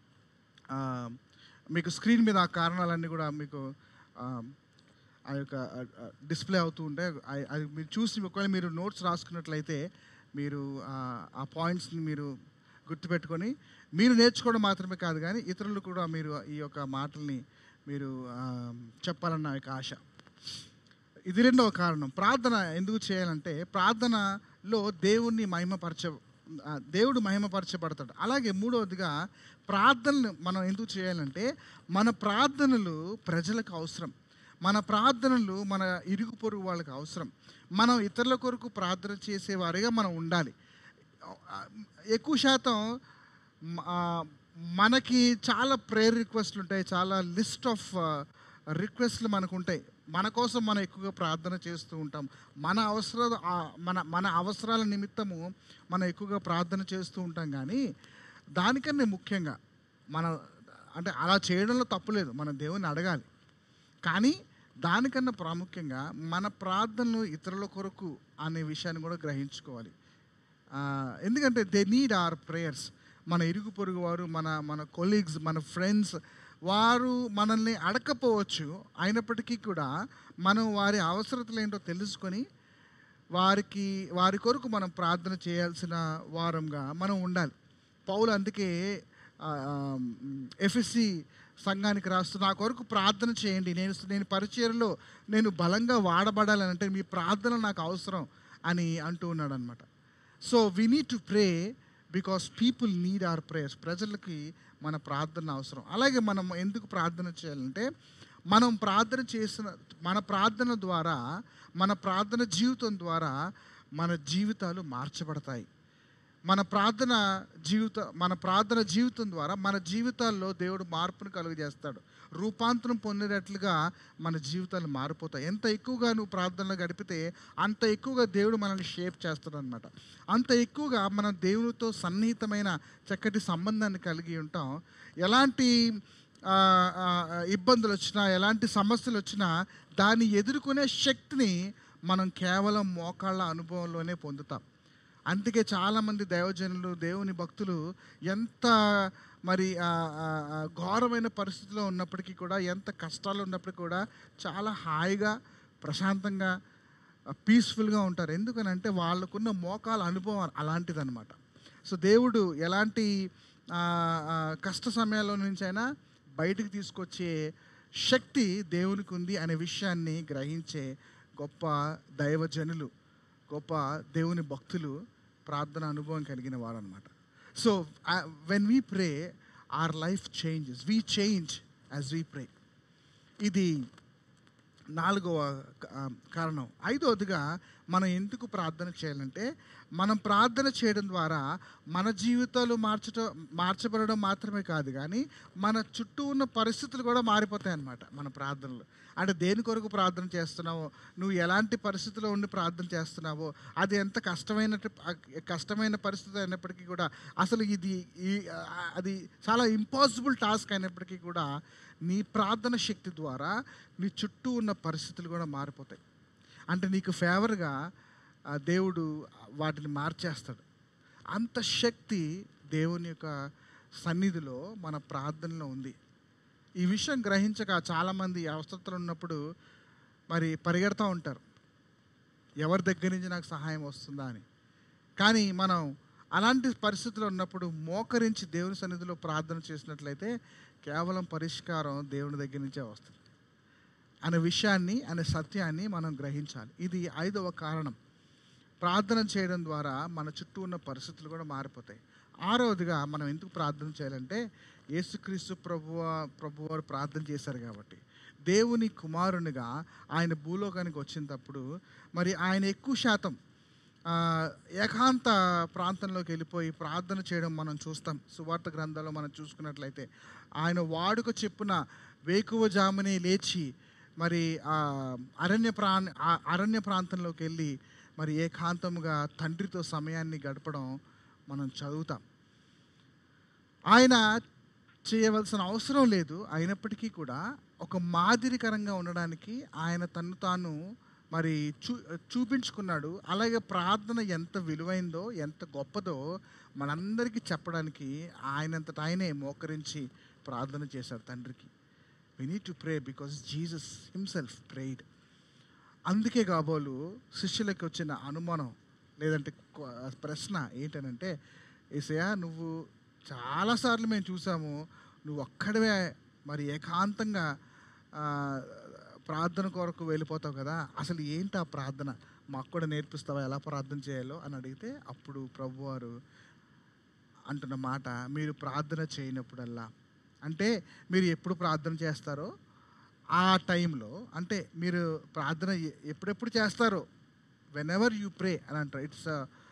Speaker 3: ఆ, మీకు స్క్రీన్ మీద ఆ కారణాలన్నీ కూడా మీకు ఆ, ఆ యొక్క డిస్ప్లే అవుతూ ఉంటే ఆ- అది మీరు చూసి ఒకవేళ మీరు నోట్స్ రాసుకున్నట్లయితే మీరు ఆ, ఆ పాయింట్స్ని మీరు గుర్తుపెట్టుకొని మీరు నేర్చుకోవడం మాత్రమే కాదు కానీ ఇతరులు కూడా మీరు ఈ యొక్క మాటల్ని మీరు ఆ, చెప్పాలన్న యొక్క ఆశ ఇది రెండవ కారణం ప్రార్థన ఎందుకు చేయాలంటే ప్రార్థనలో దేవుణ్ణి మహిమపరచ ఆ, దేవుడు మహిమపరచబడతాడు అలాగే మూడవదిగా ప్రార్థనలు మనం ఎందుకు చేయాలంటే మన ప్రార్థనలు ప్రజలకు అవసరం మన ప్రార్థనలు మన ఇరుగు పొరుగు వాళ్ళకి అవసరం మనం ఇతరుల కొరకు ప్రార్థన చేసేవారిగా మనం ఉండాలి ఆ, ఎక్కువ శాతం మ- ఆ, మనకి చాలా ప్రేయర్ రిక్వెస్ట్లు ఉంటాయి చాలా లిస్ట్ ఆఫ్ రిక్వెస్ట్లు మనకు ఉంటాయి మన కోసం మనం ఎక్కువగా ప్రార్థన చేస్తూ ఉంటాం మన అవసర ఆ, మన మన అవసరాల నిమిత్తము మనం ఎక్కువగా ప్రార్థన చేస్తూ ఉంటాం కానీ దానికన్నా ముఖ్యంగా మన అంటే అలా చేయడంలో తప్పులేదు మన దేవుని అడగాలి కానీ దానికన్నా ప్రాముఖ్యంగా మన ప్రార్థనలు ఇతరుల కొరకు అనే విషయాన్ని కూడా గ్రహించుకోవాలి ఆ, ఎందుకంటే దే నీడ్ ఆర్ ప్రేయర్స్ మన ఇరుగు పొరుగు వారు మన మన కొలీగ్స్ మన ఫ్రెండ్స్ వారు మనల్ని అడకపోవచ్చు అయినప్పటికీ కూడా మనం వారి అవసరతలు ఏంటో తెలుసుకొని వారికి వారి కొరకు మనం ప్రార్థన చేయాల్సిన వారంగా మనం ఉండాలి పౌలు అందుకే ఎఫ్ఎస్సి సంఘానికి రాస్తూ నా కొరకు ప్రార్థన చేయండి నేను నేను పరిచయలో నేను బలంగా వాడబడాలని అంటే మీ ప్రార్థన నాకు అవసరం అని అంటూ ఉన్నాడు అనమాట so we need to pray because people need our prayers ప్రజలకి మన ప్రార్థన అవసరం అలాగే మనం ఎందుకు ప్రార్థన చేయాలంటే మనం ప్రార్థన చేసిన మన ప్రార్థన ద్వారా మన ప్రార్థన జీవితం ద్వారా మన జీవితాలు మార్చబడతాయి మన ప్రార్థన జీవిత మన ప్రార్థన జీవితం ద్వారా మన జీవితాల్లో దేవుడు మార్పును కలుగజేస్తాడు రూపాంతరం పొందేటట్లుగా మన జీవితాలు మారిపోతాయి ఎంత ఎక్కువగా నువ్వు ప్రార్థనలో గడిపితే అంత ఎక్కువగా దేవుడు మనల్ని షేప్ చేస్తాడు అనమాట అంత ఎక్కువగా మనం దేవునితో సన్నిహితమైన చక్కటి సంబంధాన్ని కలిగి ఉంటాం ఎలాంటి ఆ, ఆ, ఇబ్బందులు వచ్చినా ఎలాంటి సమస్యలు వచ్చినా దాన్ని ఎదుర్కొనే శక్తిని మనం కేవలం మోకాళ్ళ అనుభవంలోనే పొందుతాం అందుకే చాలామంది దైవజనులు దేవుని భక్తులు ఎంత మరి ఆ, ఆ, ఆ, ఘోరమైన పరిస్థితిలో ఉన్నప్పటికీ కూడా ఎంత కష్టాలు ఉన్నప్పటికీ కూడా చాలా హాయిగా ప్రశాంతంగా పీస్ఫుల్గా ఉంటారు ఎందుకనంటే వాళ్ళకున్న మోకాల అనుభవం అలాంటిదన్నమాట సో దేవుడు ఎలాంటి ఆ, ఆ, కష్ట సమయాల్లో నుంచైనా బయటికి తీసుకొచ్చే శక్తి దేవునికి ఉంది అనే విషయాన్ని గ్రహించే గొప్ప దైవజనులు గొప్ప దేవుని భక్తులు ప్రార్థన అనుభవం కలిగిన వారు అనమాట so when we pray our life changes we change as we pray ఇది నాలుగవ ఆ, కారణం ఐదవదిగా మనం ఎందుకు ప్రార్థన చేయాలంటే మనం ప్రార్థన చేయడం ద్వారా మన జీవితాలు మార్చడం మార్చబడడం మాత్రమే కాదు కానీ మన చుట్టూ ఉన్న పరిస్థితులు కూడా మారిపోతాయి అన్నమాట మన ప్రార్థనలు అంటే దేని కొరకు ప్రార్థన చేస్తున్నావో నువ్వు ఎలాంటి పరిస్థితిలో ఉండి ప్రార్థన చేస్తున్నావో అది ఎంత కష్టమైన కష్టమైన పరిస్థితి అయినప్పటికీ కూడా అసలు ఇది ఈ ఆ, అది చాలా ఇంపాసిబుల్ టాస్క్ అయినప్పటికీ కూడా నీ ప్రార్థన శక్తి ద్వారా నీ చుట్టూ ఉన్న పరిస్థితులు కూడా మారిపోతాయి అంటే నీకు ఫేవర్గా ఆ, దేవుడు వాటిని మార్చేస్తాడు అంత శక్తి దేవుని యొక్క సన్నిధిలో మన ప్రార్థనలో ఉంది ఈ విషయం గ్రహించక చాలామంది అవసరతలు ఉన్నప్పుడు మరి పరిగెడతా ఉంటారు ఎవరి దగ్గర నుంచి నాకు సహాయం వస్తుందా అని కానీ మనం అలాంటి పరిస్థితుల్లో ఉన్నప్పుడు మోకరించి దేవుని సన్నిధిలో ప్రార్థన చేసినట్లయితే కేవలం పరిష్కారం దేవుని దగ్గర నుంచే వస్తుంది అనే విషయాన్ని అనే సత్యాన్ని మనం గ్రహించాలి ఇది ఐదవ కారణం ప్రార్థన చేయడం ద్వారా మన చుట్టూ ఉన్న పరిస్థితులు కూడా మారిపోతాయి ఆరవదిగా మనం ఎందుకు ప్రార్థన చేయాలంటే యేసుక్రీస్తు ప్రభువ ప్రభువారు ప్రార్థన చేశారు కాబట్టి దేవుని కుమారునిగా ఆయన భూలోకానికి వచ్చినప్పుడు మరి ఆయన ఎక్కువ శాతం ఆ, ఏకాంత ప్రాంతంలోకి వెళ్ళిపోయి ప్రార్థన చేయడం మనం చూస్తాం సువార్త గ్రంథాల్లో మనం చూసుకున్నట్లయితే ఆయన వాడుక చెప్పున వేకువ జామునే లేచి మరి ఆ అరణ్య ప్రా ఆ అరణ్య ప్రాంతంలోకి వెళ్ళి మరి ఏకాంతంగా తండ్రితో సమయాన్ని గడపడం మనం చదువుతాం ఆయన చేయవలసిన అవసరం లేదు అయినప్పటికీ కూడా ఒక మాదిరికరంగా ఉండడానికి ఆయన తను తాను మరి చూ చూపించుకున్నాడు అలాగే ప్రార్థన ఎంత విలువైందో ఎంత గొప్పదో మనందరికీ చెప్పడానికి ఆయనంతట ఆయనే మోకరించి ప్రార్థన చేశాడు తండ్రికి we need to pray because Jesus himself prayed అందుకే కాబోలు శిష్యులకు వచ్చిన అనుమానం లేదంటే కొ- ప్రశ్న ఏంటనంటే ఏసయ్య నువ్వు చాలాసార్లు మేము చూసాము నువ్వు ఒక్కడవే మరి ఏకాంతంగా ఆ, ప్రార్థన కొరకు వెళ్ళిపోతావు కదా అసలు ఏంటి ఆ ప్రార్థన మాకు కూడా నేర్పిస్తావా ఎలా ప్రార్థన చేయాలో అని అడిగితే అప్పుడు ప్రభువారు అంటున్న మాట మీరు ప్రార్థన చేయనప్పుడల్లా అంటే మీరు ఎప్పుడు ప్రార్థన చేస్తారో ఆ టైంలో అంటే మీరు ప్రార్థన ఎ- ఎప్పుడెప్పుడు చేస్తారో వెన్ ఎవర్ యూ ప్రే అని అంటారు ఇట్స్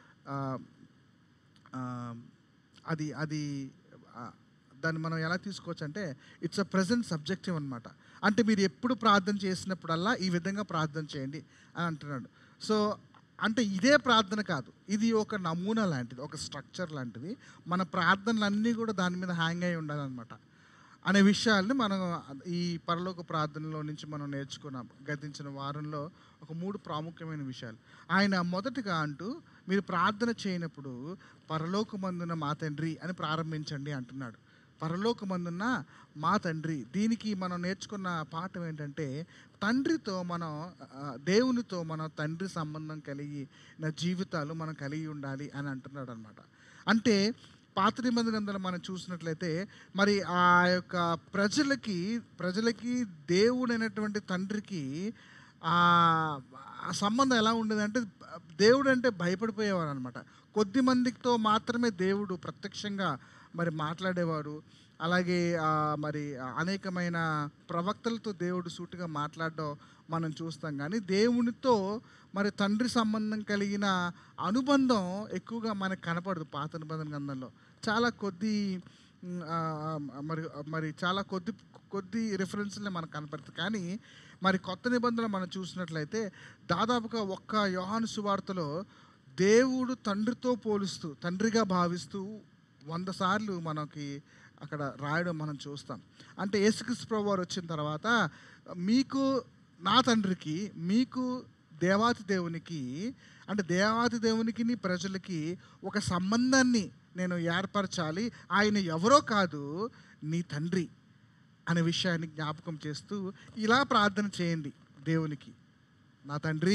Speaker 3: అది అది ఆ, దాన్ని మనం ఎలా తీసుకోవచ్చు అంటే ఇట్స్ అ ప్రజెంట్ సబ్జెక్టివ్ అనమాట అంటే మీరు ఎప్పుడు ప్రార్థన చేసినప్పుడల్లా ఈ విధంగా ప్రార్థన చేయండి అని అంటున్నాడు సో అంటే ఇదే ప్రార్థన కాదు ఇది ఒక నమూనా లాంటిది ఒక స్ట్రక్చర్ లాంటిది మన ప్రార్థనలన్నీ కూడా దాని మీద హ్యాంగ్ అయి ఉండాలన్నమాట అనే విషయాల్ని మనం ఈ పరలోక ప్రార్థనలో నుంచి మనం నేర్చుకున్నాం గతించిన వారంలో ఒక మూడు ప్రాముఖ్యమైన విషయాలు ఆయన మొదటగా అంటూ మీరు ప్రార్థన చేయనప్పుడు పరలోకమందున మా తండ్రి అని ప్రారంభించండి అంటున్నాడు పరలోకమందున్న మా తండ్రి దీనికి మనం నేర్చుకున్న పాఠం ఏంటంటే తండ్రితో మనం ఆ, దేవునితో మనం తండ్రి సంబంధం కలిగి నా జీవితాలు మనం కలిగి ఉండాలి అని అంటున్నాడు అనమాట అంటే పాత నిబంధన గ్రంథాలు మనం చూసినట్లయితే మరి ఆ యొక్క ప్రజలకి ప్రజలకి దేవుడైనటువంటి తండ్రికి ఆ ఆ సంబంధం ఎలా ఉండేదంటే దేవుడు అంటే భయపడిపోయేవారు అనమాట కొద్ది మందితో మాత్రమే దేవుడు ప్రత్యక్షంగా మరి మాట్లాడేవారు అలాగే ఆ, మరి అనేకమైన ప్రవక్తలతో దేవుడు సూటిగా మాట్లాడడం మనం చూస్తాం కానీ దేవునితో మరి తండ్రి సంబంధం కలిగిన అనుబంధం ఎక్కువగా మనకు కనపడదు పాత నిబంధన గ్రంథంలో చాలా కొద్ది మ్, ఆ, ఆ, మరి మరి చాలా కొద్ది కొద్ది రిఫరెన్స్లే మనకు కనపడుతుంది కానీ మరి కొత్త నిబంధనలు మనం చూసినట్లయితే దాదాపుగా ఒక్క యోహాను సువార్తలో దేవుడు తండ్రితో పోలుస్తూ తండ్రిగా భావిస్తూ వంద సార్లు మనకి అక్కడ రాయడం మనం చూస్తాం అంటే యేసుక్రీస్తు ప్రభు వారు వచ్చిన తర్వాత మీకు నా తండ్రికి మీకు దేవాతి దేవునికి అంటే దేవాతి దేవునికి ప్రజలకి ఒక సంబంధాన్ని నేను ఏర్పరచాలి ఆయన ఎవరో కాదు నీ తండ్రి అనే విషయాన్ని జ్ఞాపకం చేస్తూ ఇలా ప్రార్థన చేయండి దేవునికి నా తండ్రి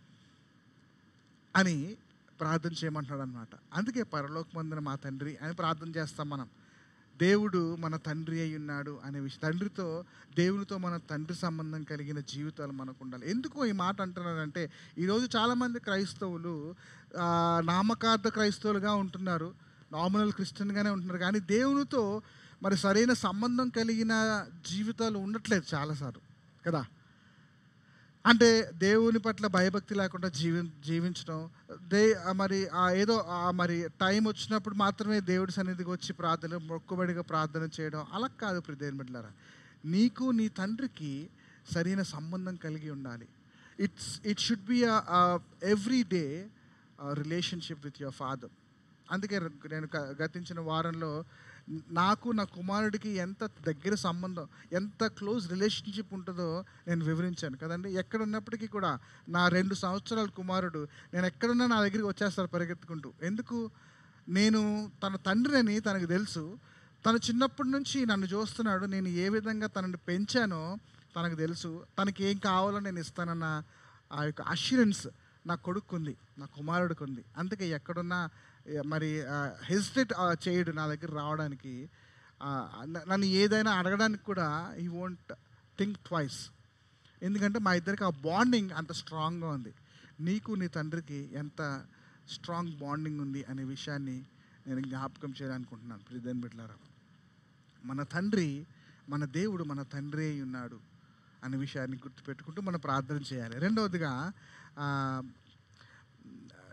Speaker 3: అని ప్రార్థన చేయమంటున్నాడు అనమాట అందుకే పరలోకమందున మా తండ్రి అని ప్రార్థన చేస్తాం మనం దేవుడు మన తండ్రి అయి ఉన్నాడు అనే విషయం తండ్రితో దేవునితో మన తండ్రి సంబంధం కలిగిన జీవితాలు మనకు ఉండాలి ఎందుకు ఈ మాట అంటున్నారంటే ఈరోజు చాలామంది క్రైస్తవులు ఆ, నామకార్థ క్రైస్తవులుగా ఉంటున్నారు నామినల్ క్రిస్టియన్గానే ఉంటున్నారు కానీ దేవునితో మరి సరైన సంబంధం కలిగిన జీవితాలు ఉండట్లేదు చాలాసార్లు కదా అంటే దేవుని పట్ల భయభక్తి లేకుండా జీవి జీవించడం దే ఆ మరి ఆ ఏదో ఆ మరి టైం వచ్చినప్పుడు మాత్రమే దేవుడి సన్నిధికి వచ్చి ప్రార్థన మొక్కుబడిగా ప్రార్థన చేయడం అలా కాదు ప్రిదేని బిడ్డలారా నీకు నీ తండ్రికి సరైన సంబంధం కలిగి ఉండాలి it's it should be every day relationship with your father అందుకే ర- నేను గ- గతించిన వారంలో నాకు నా కుమారుడికి ఎంత దగ్గర సంబంధం ఎంత క్లోజ్ రిలేషన్షిప్ ఉంటుందో నేను వివరించాను కదండి ఎక్కడ ఉన్నప్పటికీ కూడా నా రెండు సంవత్సరాల కుమారుడు నేను ఎక్కడున్నా నా దగ్గరికి వచ్చేస్తారు పరిగెత్తుకుంటూ ఎందుకు నేను తన తండ్రిని తనకు తెలుసు తను చిన్నప్పటి నుంచి నన్ను చూస్తున్నాడు నేను ఏ విధంగా తనని పెంచానో తనకు తెలుసు తనకి ఏం కావాలో నేను ఇస్తానన్న ఆ యొక్క అష్యూరెన్స్ నా కొడుకుంది నా కుమారుడికి ఉంది అందుకే ఎక్కడున్నా ఏ, మరి హెసిటేట్ చేయడు నా దగ్గర రావడానికి ఆ, న- నన్ను ఏదైనా అడగడానికి కూడా ఈ వోంట్ థింక్ ట్వైస్ ఎందుకంటే మా ఇద్దరికి ఆ బాండింగ్ అంత స్ట్రాంగ్గా ఉంది నీకు నీ తండ్రికి ఎంత స్ట్రాంగ్ బాండింగ్ ఉంది అనే విషయాన్ని నేను జ్ఞాపకం చేయాలనుకుంటున్నాను ప్రిదేన్ బిడ్లారా మన తండ్రి మన దేవుడు మన తండ్రి అయి ఉన్నాడు అనే విషయాన్ని గుర్తుపెట్టుకుంటూ మనం ప్రార్థన చేయాలి రెండవదిగా ఆ,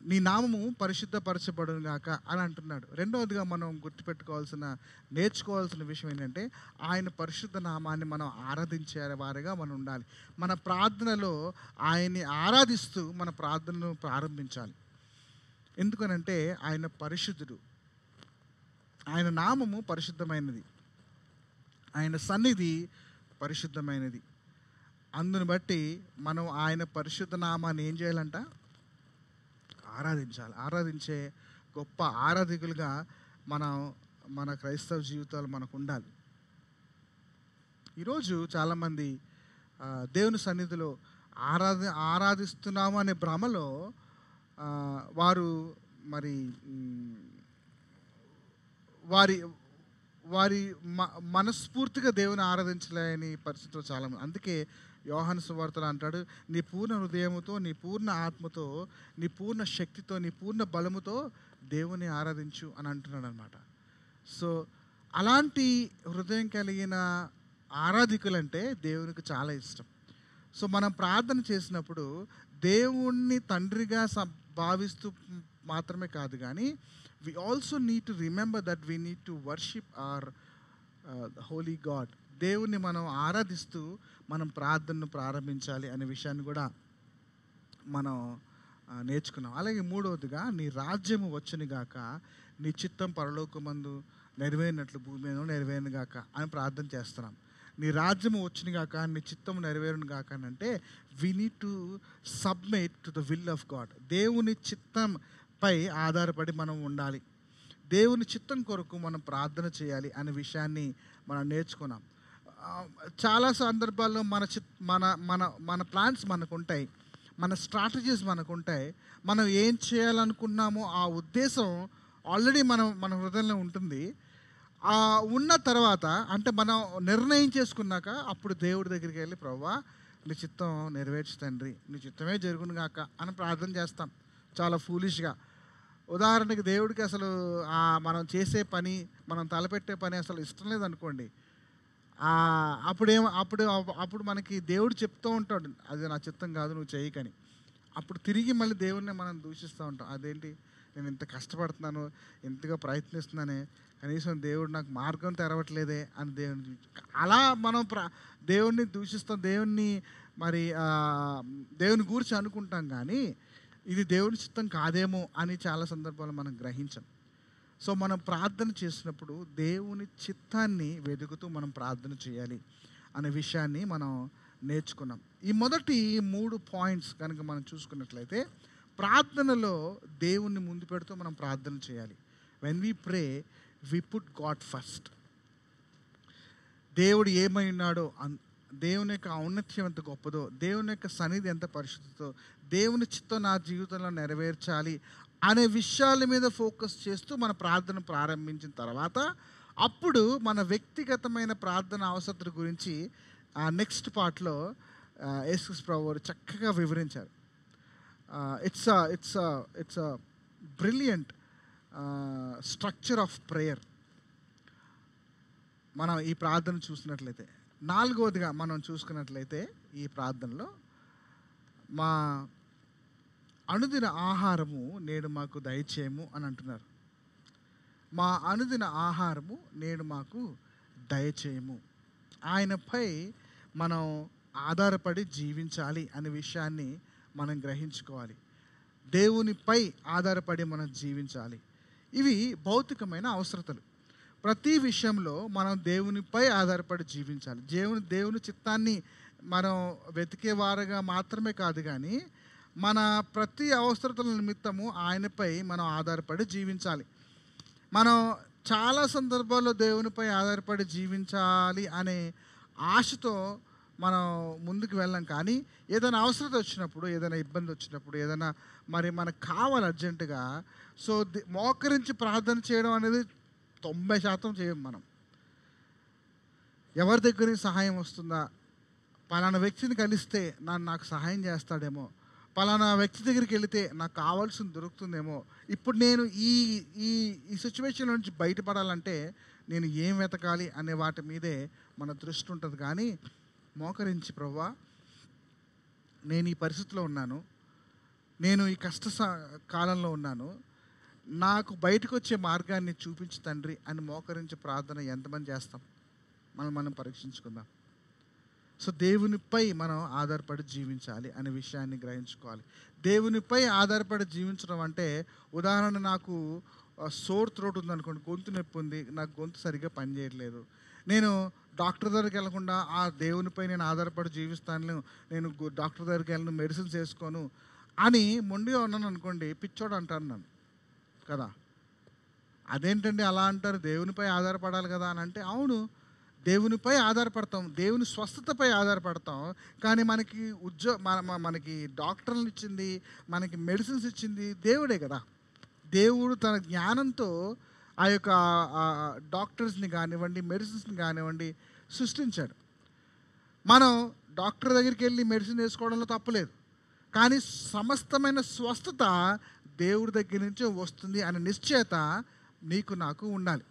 Speaker 3: నీ నామము పరిశుద్ధపరచబడును గాక అని అంటున్నాడు రెండవదిగా మనం గుర్తుపెట్టుకోవాల్సిన నేర్చుకోవాల్సిన విషయం ఏంటంటే ఆయన పరిశుద్ధ నామాన్ని మనం ఆరాధించే వారిగా మనం ఉండాలి మన ప్రార్థనలో ఆయన్ని ఆరాధిస్తూ మన ప్రార్థనను ప్రారంభించాలి ఎందుకనంటే ఆయన పరిశుద్ధుడు ఆయన నామము పరిశుద్ధమైనది ఆయన సన్నిధి పరిశుద్ధమైనది అందుని బట్టి మనం ఆయన పరిశుద్ధ నామాన్ని ఏం చేయాలంట ఆరాధించాలి ఆరాధించే గొప్ప ఆరాధికులుగా మనం మన క్రైస్తవ జీవితాలు మనకు ఉండాలి ఈరోజు చాలామంది ఆ, దేవుని సన్నిధిలో ఆరాధ ఆరాధిస్తున్నాము అనే భ్రమలో ఆ, వారు మరి మ్, వారి వారి మ మనస్ఫూర్తిగా దేవుని ఆరాధించలేని పరిస్థితులు చాలా మంది అందుకే యోహాను సువార్తలు అంటాడు నీ పూర్ణ హృదయముతో నీ పూర్ణ ఆత్మతో నీ పూర్ణ శక్తితో నీ పూర్ణ బలముతో దేవుని ఆరాధించు అని అంటున్నాడు అనమాట సో అలాంటి హృదయం కలిగిన ఆరాధికులంటే దేవునికి చాలా ఇష్టం సో మనం ప్రార్థన చేసినప్పుడు దేవుణ్ణి తండ్రిగా సం- భావిస్తూ మాత్రమే కాదు కానీ we also need to remember that we need to worship our holy God దేవుణ్ణి మనం ఆరాధిస్తూ మనం ప్రార్థనను ప్రారంభించాలి అనే విషయాన్ని కూడా మనం ఆ, నేర్చుకున్నాం అలాగే మూడవదిగా నీ రాజ్యము వచ్చును గాక నీ చిత్తం పరలోకమందు నెరవేరినట్లు భూమి మీద నెరవేరును గాక అని ప్రార్థన చేస్తున్నాం నీ రాజ్యము వచ్చును గాక నీ చిత్తము నెరవేరును గాక అని అంటే we need to submit to the will of God దేవుని చిత్తం పై ఆధారపడి మనం ఉండాలి దేవుని చిత్తం కొరకు మనం ప్రార్థన చేయాలి అనే విషయాన్ని మనం నేర్చుకున్నాం ఆ, చాలా సందర్భాల్లో మన చిత్ మన మన మన ప్లాన్స్ మనకు ఉంటాయి మన స్ట్రాటజీస్ మనకు ఉంటాయి మనం ఏం చేయాలనుకున్నామో ఆ ఉద్దేశం ఆల్రెడీ మనం మన హృదయంలో ఉంటుంది ఆ ఉన్న తర్వాత అంటే మనం నిర్ణయం చేసుకున్నాక అప్పుడు దేవుడి దగ్గరికి వెళ్ళి ప్రవ్వా నీ చిత్తం నెరవేర్చు తండ్రి నీ చిత్తమే జరుగును గాక అని ప్రార్థన చేస్తాం చాలా ఫూలిష్గా ఉదాహరణకి దేవుడికి అసలు ఆ మనం చేసే పని మనం తలపెట్టే పని అసలు ఇష్టం లేదనుకోండి ఆ, అప్పుడేమో అప్పుడు అప్పుడు మనకి దేవుడు చెప్తూ ఉంటాడు అది నా చిత్తం కాదు నువ్వు చేయకని అప్పుడు తిరిగి మళ్ళీ దేవుడిని మనం దూషిస్తూ ఉంటాం అదేంటి నేను ఇంత కష్టపడుతున్నాను ఎంతగా ప్రయత్నిస్తున్నానే కనీసం దేవుడు నాకు మార్గం తెరవట్లేదే అని దేవుని దూ- అలా మనం ప్ర దేవుణ్ణి దూషిస్తాం దేవుణ్ణి మరి ఆ, దేవుని గురించి అనుకుంటాం కానీ ఇది దేవుని చిత్తం కాదేమో అని చాలా సందర్భాల్లో మనం గ్రహించాం సో మనం ప్రార్థన చేసినప్పుడు దేవుని చిత్తాన్ని వెతుకుతూ మనం ప్రార్థన చేయాలి అనే విషయాన్ని మనం నేర్చుకున్నాం ఈ మొదటి మూడు పాయింట్స్ కనుక మనం చూసుకున్నట్లయితే ప్రార్థనలో దేవుణ్ణి ముందు పెడుతూ మనం ప్రార్థన చేయాలి when we pray we put God first దేవుడు ఏమై ఉన్నాడో అన్ దేవుని యొక్క ఔన్నత్యం ఎంత గొప్పదో దేవుని యొక్క సన్నిధి ఎంత పరిశుద్ధతో దేవుని చిత్తం నా జీవితంలో నెరవేర్చాలి అనే విషయాల మీద ఫోకస్ చేస్తూ మన ప్రార్థన ప్రారంభించిన తర్వాత అప్పుడు మన వ్యక్తిగతమైన ప్రార్థన అవసరత గురించి ఆ నెక్స్ట్ పార్ట్లో యేసుక్రీస్తు ప్రభు వారు చక్కగా వివరించారు it's it's it's a brilliant structure of prayer మనం ఈ ప్రార్థన చూసినట్లయితే నాలుగవదిగా మనం చూసుకున్నట్లయితే ఈ ప్రార్థనలో మా అనుదిన ఆహారము నేడు మాకు దయచేయము అని అంటున్నారు మా అనుదిన ఆహారము నేడు మాకు దయచేయము ఆయనపై మనం ఆధారపడి జీవించాలి అనే విషయాన్ని మనం గ్రహించుకోవాలి దేవునిపై ఆధారపడి మనం జీవించాలి ఇవి భౌతికమైన అవసరతలు ప్రతి విషయంలో మనం దేవునిపై ఆధారపడి జీవించాలి దేవుని దేవుని చిత్తాన్ని మనం వెతికే వారుగా మాత్రమే కాదు కానీ మన ప్రతి అవసరతల నిమిత్తము ఆయనపై మనం ఆధారపడి జీవించాలి మనం చాలా సందర్భాల్లో దేవునిపై ఆధారపడి జీవించాలి అనే ఆశతో మనం ముందుకు వెళ్ళాం కానీ ఏదైనా అవసరత వచ్చినప్పుడు ఏదైనా ఇబ్బంది వచ్చినప్పుడు ఏదైనా మరి మనకు కావాలి అర్జెంటుగా సో ది- మోకరించి ప్రార్థన చేయడం అనేది తొంభై శాతం చేయం మనం ఎవరి దగ్గర నుంచి సహాయం వస్తుందా పలానా వ్యక్తిని కలిస్తే నన్ను నాకు సహాయం చేస్తాడేమో పలానా వ్యక్తి దగ్గరికి వెళితే నాకు కావాల్సింది దొరుకుతుందేమో ఇప్పుడు నేను ఈ ఈ ఈ సిచ్యువేషన్ నుంచి బయటపడాలంటే నేను ఏం వెతకాలి అనే వాటి మీదే మన దృష్టి ఉంటుంది కానీ మోకరించి ప్రవ్వా నేను ఈ పరిస్థితిలో ఉన్నాను నేను ఈ కష్ట స- కాలంలో ఉన్నాను నాకు బయటకు వచ్చే మార్గాన్ని చూపించు తండ్రి అని మోకరించి ప్రార్థన ఎంతమంది చేస్తాం మనం మనం పరీక్షించుకుందాం సో దేవునిపై మనం ఆధారపడి జీవించాలి అనే విషయాన్ని గ్రహించుకోవాలి దేవునిపై ఆధారపడి జీవించడం అంటే ఉదాహరణ నాకు సోర్ త్రోట్ ఉందనుకోండి గొంతు నొప్పి ఉంది నాకు గొంతు సరిగ్గా పనిచేయట్లేదు నేను డాక్టర్ దగ్గరికి వెళ్లకుండా ఆ దేవునిపై నేను ఆధారపడి జీవిస్తాను నేను గు- డాక్టర్ దగ్గరికి వెళ్ళను మెడిసిన్స్ వేసుకోను అని మొండిగా ఉన్నాను అనుకోండి పిచ్చోడు అంటాను నన్ను కదా అదేంటండి అలా అంటారు దేవునిపై ఆధారపడాలి కదా అని అంటే అవును దేవునిపై ఆధారపడతాం దేవుని స్వస్థతపై ఆధారపడతాం కానీ మనకి ఉద్యో మన మన- మనకి డాక్టర్లు ఇచ్చింది మనకి మెడిసిన్స్ ఇచ్చింది దేవుడే కదా దేవుడు తన జ్ఞానంతో ఆ యొక్క ఆ, ఆ, డాక్టర్స్ని కానివ్వండి మెడిసిన్స్ని కానివ్వండి సృష్టించాడు మనం డాక్టర్ దగ్గరికి వెళ్ళి మెడిసిన్ వేసుకోవడంలో తప్పలేదు కానీ సమస్తమైన స్వస్థత దేవుడి దగ్గర నుంచే వస్తుంది అనే నిశ్చయత నీకు నాకు ఉండాలి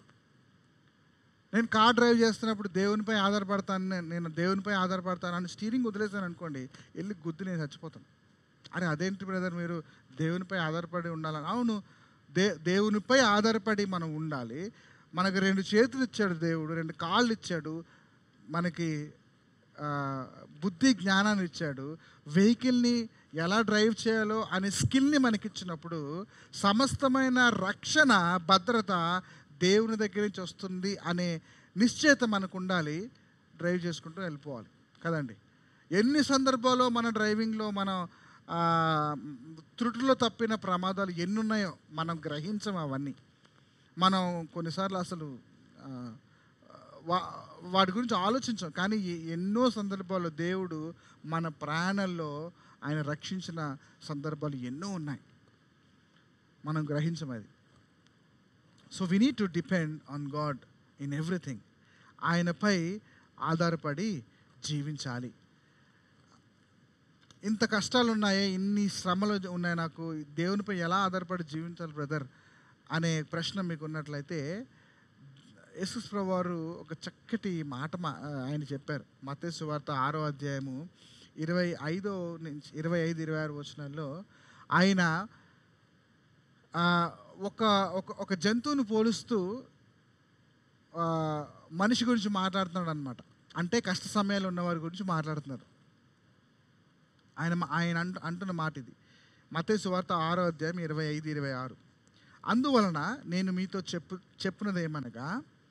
Speaker 3: నేను కార్ డ్రైవ్ చేస్తున్నప్పుడు దేవునిపై ఆధారపడతాను నేను- నేను దేవునిపై ఆధారపడతాను అని స్టీరింగ్ వదిలేసాను అనుకోండి వెళ్ళి గుద్దు నేను చచ్చిపోతాను అరే అదేంటి బ్రదర్ మీరు దేవునిపై ఆధారపడి ఉండాలని అవును దే దేవునిపై ఆధారపడి మనం ఉండాలి మనకు రెండు చేతులు ఇచ్చాడు దేవుడు రెండు కాళ్ళు ఇచ్చాడు మనకి ఆ, బుద్ధి జ్ఞానాన్ని ఇచ్చాడు వెహికల్ని ఎలా డ్రైవ్ చేయాలో అనే స్కిల్ని మనకి ఇచ్చినప్పుడు సమస్తమైన రక్షణ భద్రత దేవుని దగ్గర నుంచి వస్తుంది అనే నిశ్చయత మనకు ఉండాలి డ్రైవ్ చేసుకుంటూ వెళ్ళిపోవాలి కదండి ఎన్ని సందర్భాల్లో మన డ్రైవింగ్లో మనం ఆ, త్రుటిలో తప్పిన ప్రమాదాలు ఎన్ని ఉన్నాయో మనం గ్రహించం అవన్నీ మనం కొన్నిసార్లు అసలు ఆ, వా- వాటి గురించి ఆలోచించాం కానీ ఎ- ఎన్నో సందర్భాల్లో దేవుడు మన ప్రాణాల్లో ఆయన రక్షించిన సందర్భాలు ఎన్నో ఉన్నాయి మనం గ్రహించం అది so we need to depend on God in everything ఆయనపై ఆధారపడి జీవించాలి ఇంత కష్టాలు ఉన్నాయి ఇన్ని శ్రమలు ఉన్నాయి నాకు దేవునిపై ఎలా ఆధారపడి జీవించాలి బ్రదర్ అనే ప్రశ్న మీకు ఉన్నట్లయితే యేసుస్ ప్రభు వారు ఒక చక్కటి మాట మా ఆయన చెప్పారు మత్తయి వార్త ఆరో అధ్యాయము ఇరవై ఐదో నుంచి ఇరవై ఐదు ఇరవై ఆరు వచనాల్లో ఆయన ఆ, ఒక ఒక ఒక జంతువును పోలుస్తూ ఆ, మనిషి గురించి మాట్లాడుతున్నాడు అనమాట అంటే కష్ట సమయాలు ఉన్నవారి గురించి మాట్లాడుతున్నారు ఆయన మా- ఆయన అంటు అంటున్న మాట ఇది మత్తయి సువార్త ఆరో అధ్యాయం ఇరవై ఐదు ఇరవై ఆరు అందువలన నేను మీతో చెప్పు చెప్పున్నది ఏమనగా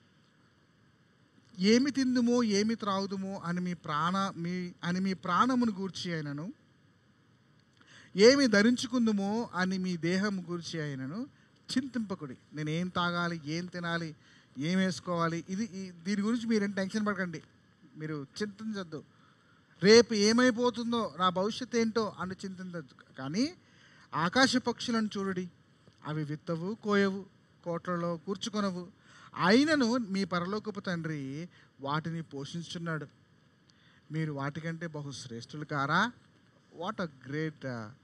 Speaker 3: ఏమి తిందుమో ఏమి త్రాగుదుమో అని మీ ప్రాణ మీ అని మీ ప్రాణమును గూర్చి అయినను ఏమి ధరించుకుందుమో అని మీ దేహం గూర్చి అయినను చింతింపకుడి నేను ఏం తాగాలి ఏం తినాలి ఏం వేసుకోవాలి ఇది ఈ- దీని గురించి మీరేం టెన్షన్ పడకండి మీరు చింతించద్దు రేపు ఏమైపోతుందో నా భవిష్యత్తు ఏంటో అని చింతించద్దు కానీ ఆకాశ పక్షులను చూడుడి అవి విత్తవు కోయవు కోట్లలో కూర్చుకొనవు అయినను మీ పరలోకపు తండ్రి వాటిని పోషించున్నాడు మీరు వాటికంటే బహు శ్రేష్ఠులు కారా what a great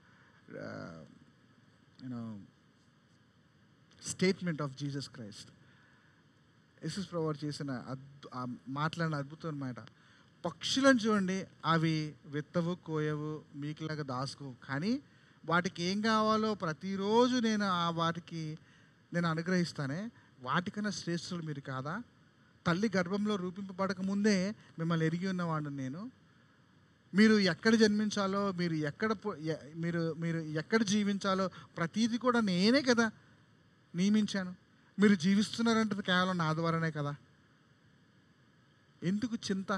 Speaker 3: you know statement of Jesus Christ యశస్ ప్రభు చేసిన అద్భు ఆ మాట్లాడిన అద్భుతమైన మాట పక్షులను చూడండి అవి విత్తవు కోయవు మీకులాగా దాసుకోవు కానీ వాటికి ఏం కావాలో ప్రతిరోజు నేను ఆ వాటికి నేను అనుగ్రహిస్తానే వాటికన్నా శ్రేష్ఠులు మీరు కాదా తల్లి గర్భంలో రూపింపబడక ముందే మిమ్మల్ని ఎరిగి ఉన్నవాడు నేను మీరు ఎక్కడ జన్మించాలో మీరు ఎక్కడ పు- ఎ- మీరు మీరు ఎక్కడ జీవించాలో ప్రతీది కూడా నేనే కదా నియమించాను మీరు జీవిస్తున్నారంటే కేవలం నా ద్వారానే కదా ఎందుకు చింత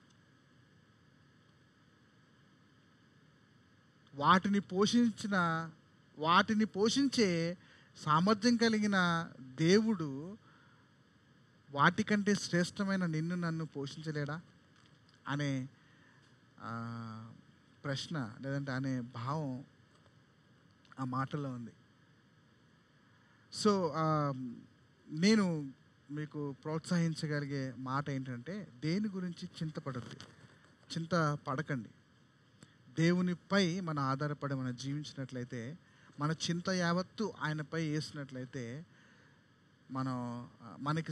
Speaker 3: వాటిని పోషించిన వాటిని పోషించే సామర్థ్యం కలిగిన దేవుడు వాటికంటే శ్రేష్టమైన నిన్ను నన్ను పోషించలేడా అనే ఆ, ప్రశ్న లేదంటే అనే భావం ఆ మాటలో ఉంది సో ఆ, నేను మీకు ప్రోత్సహించగలిగే మాట ఏంటంటే దేని గురించి చింతపడద్దు చింత పడకండి దేవునిపై మన ఆధారపడి మనం జీవించినట్లయితే మన చింత యావత్తు ఆయనపై వేసినట్లయితే మనం ఆ, మనకి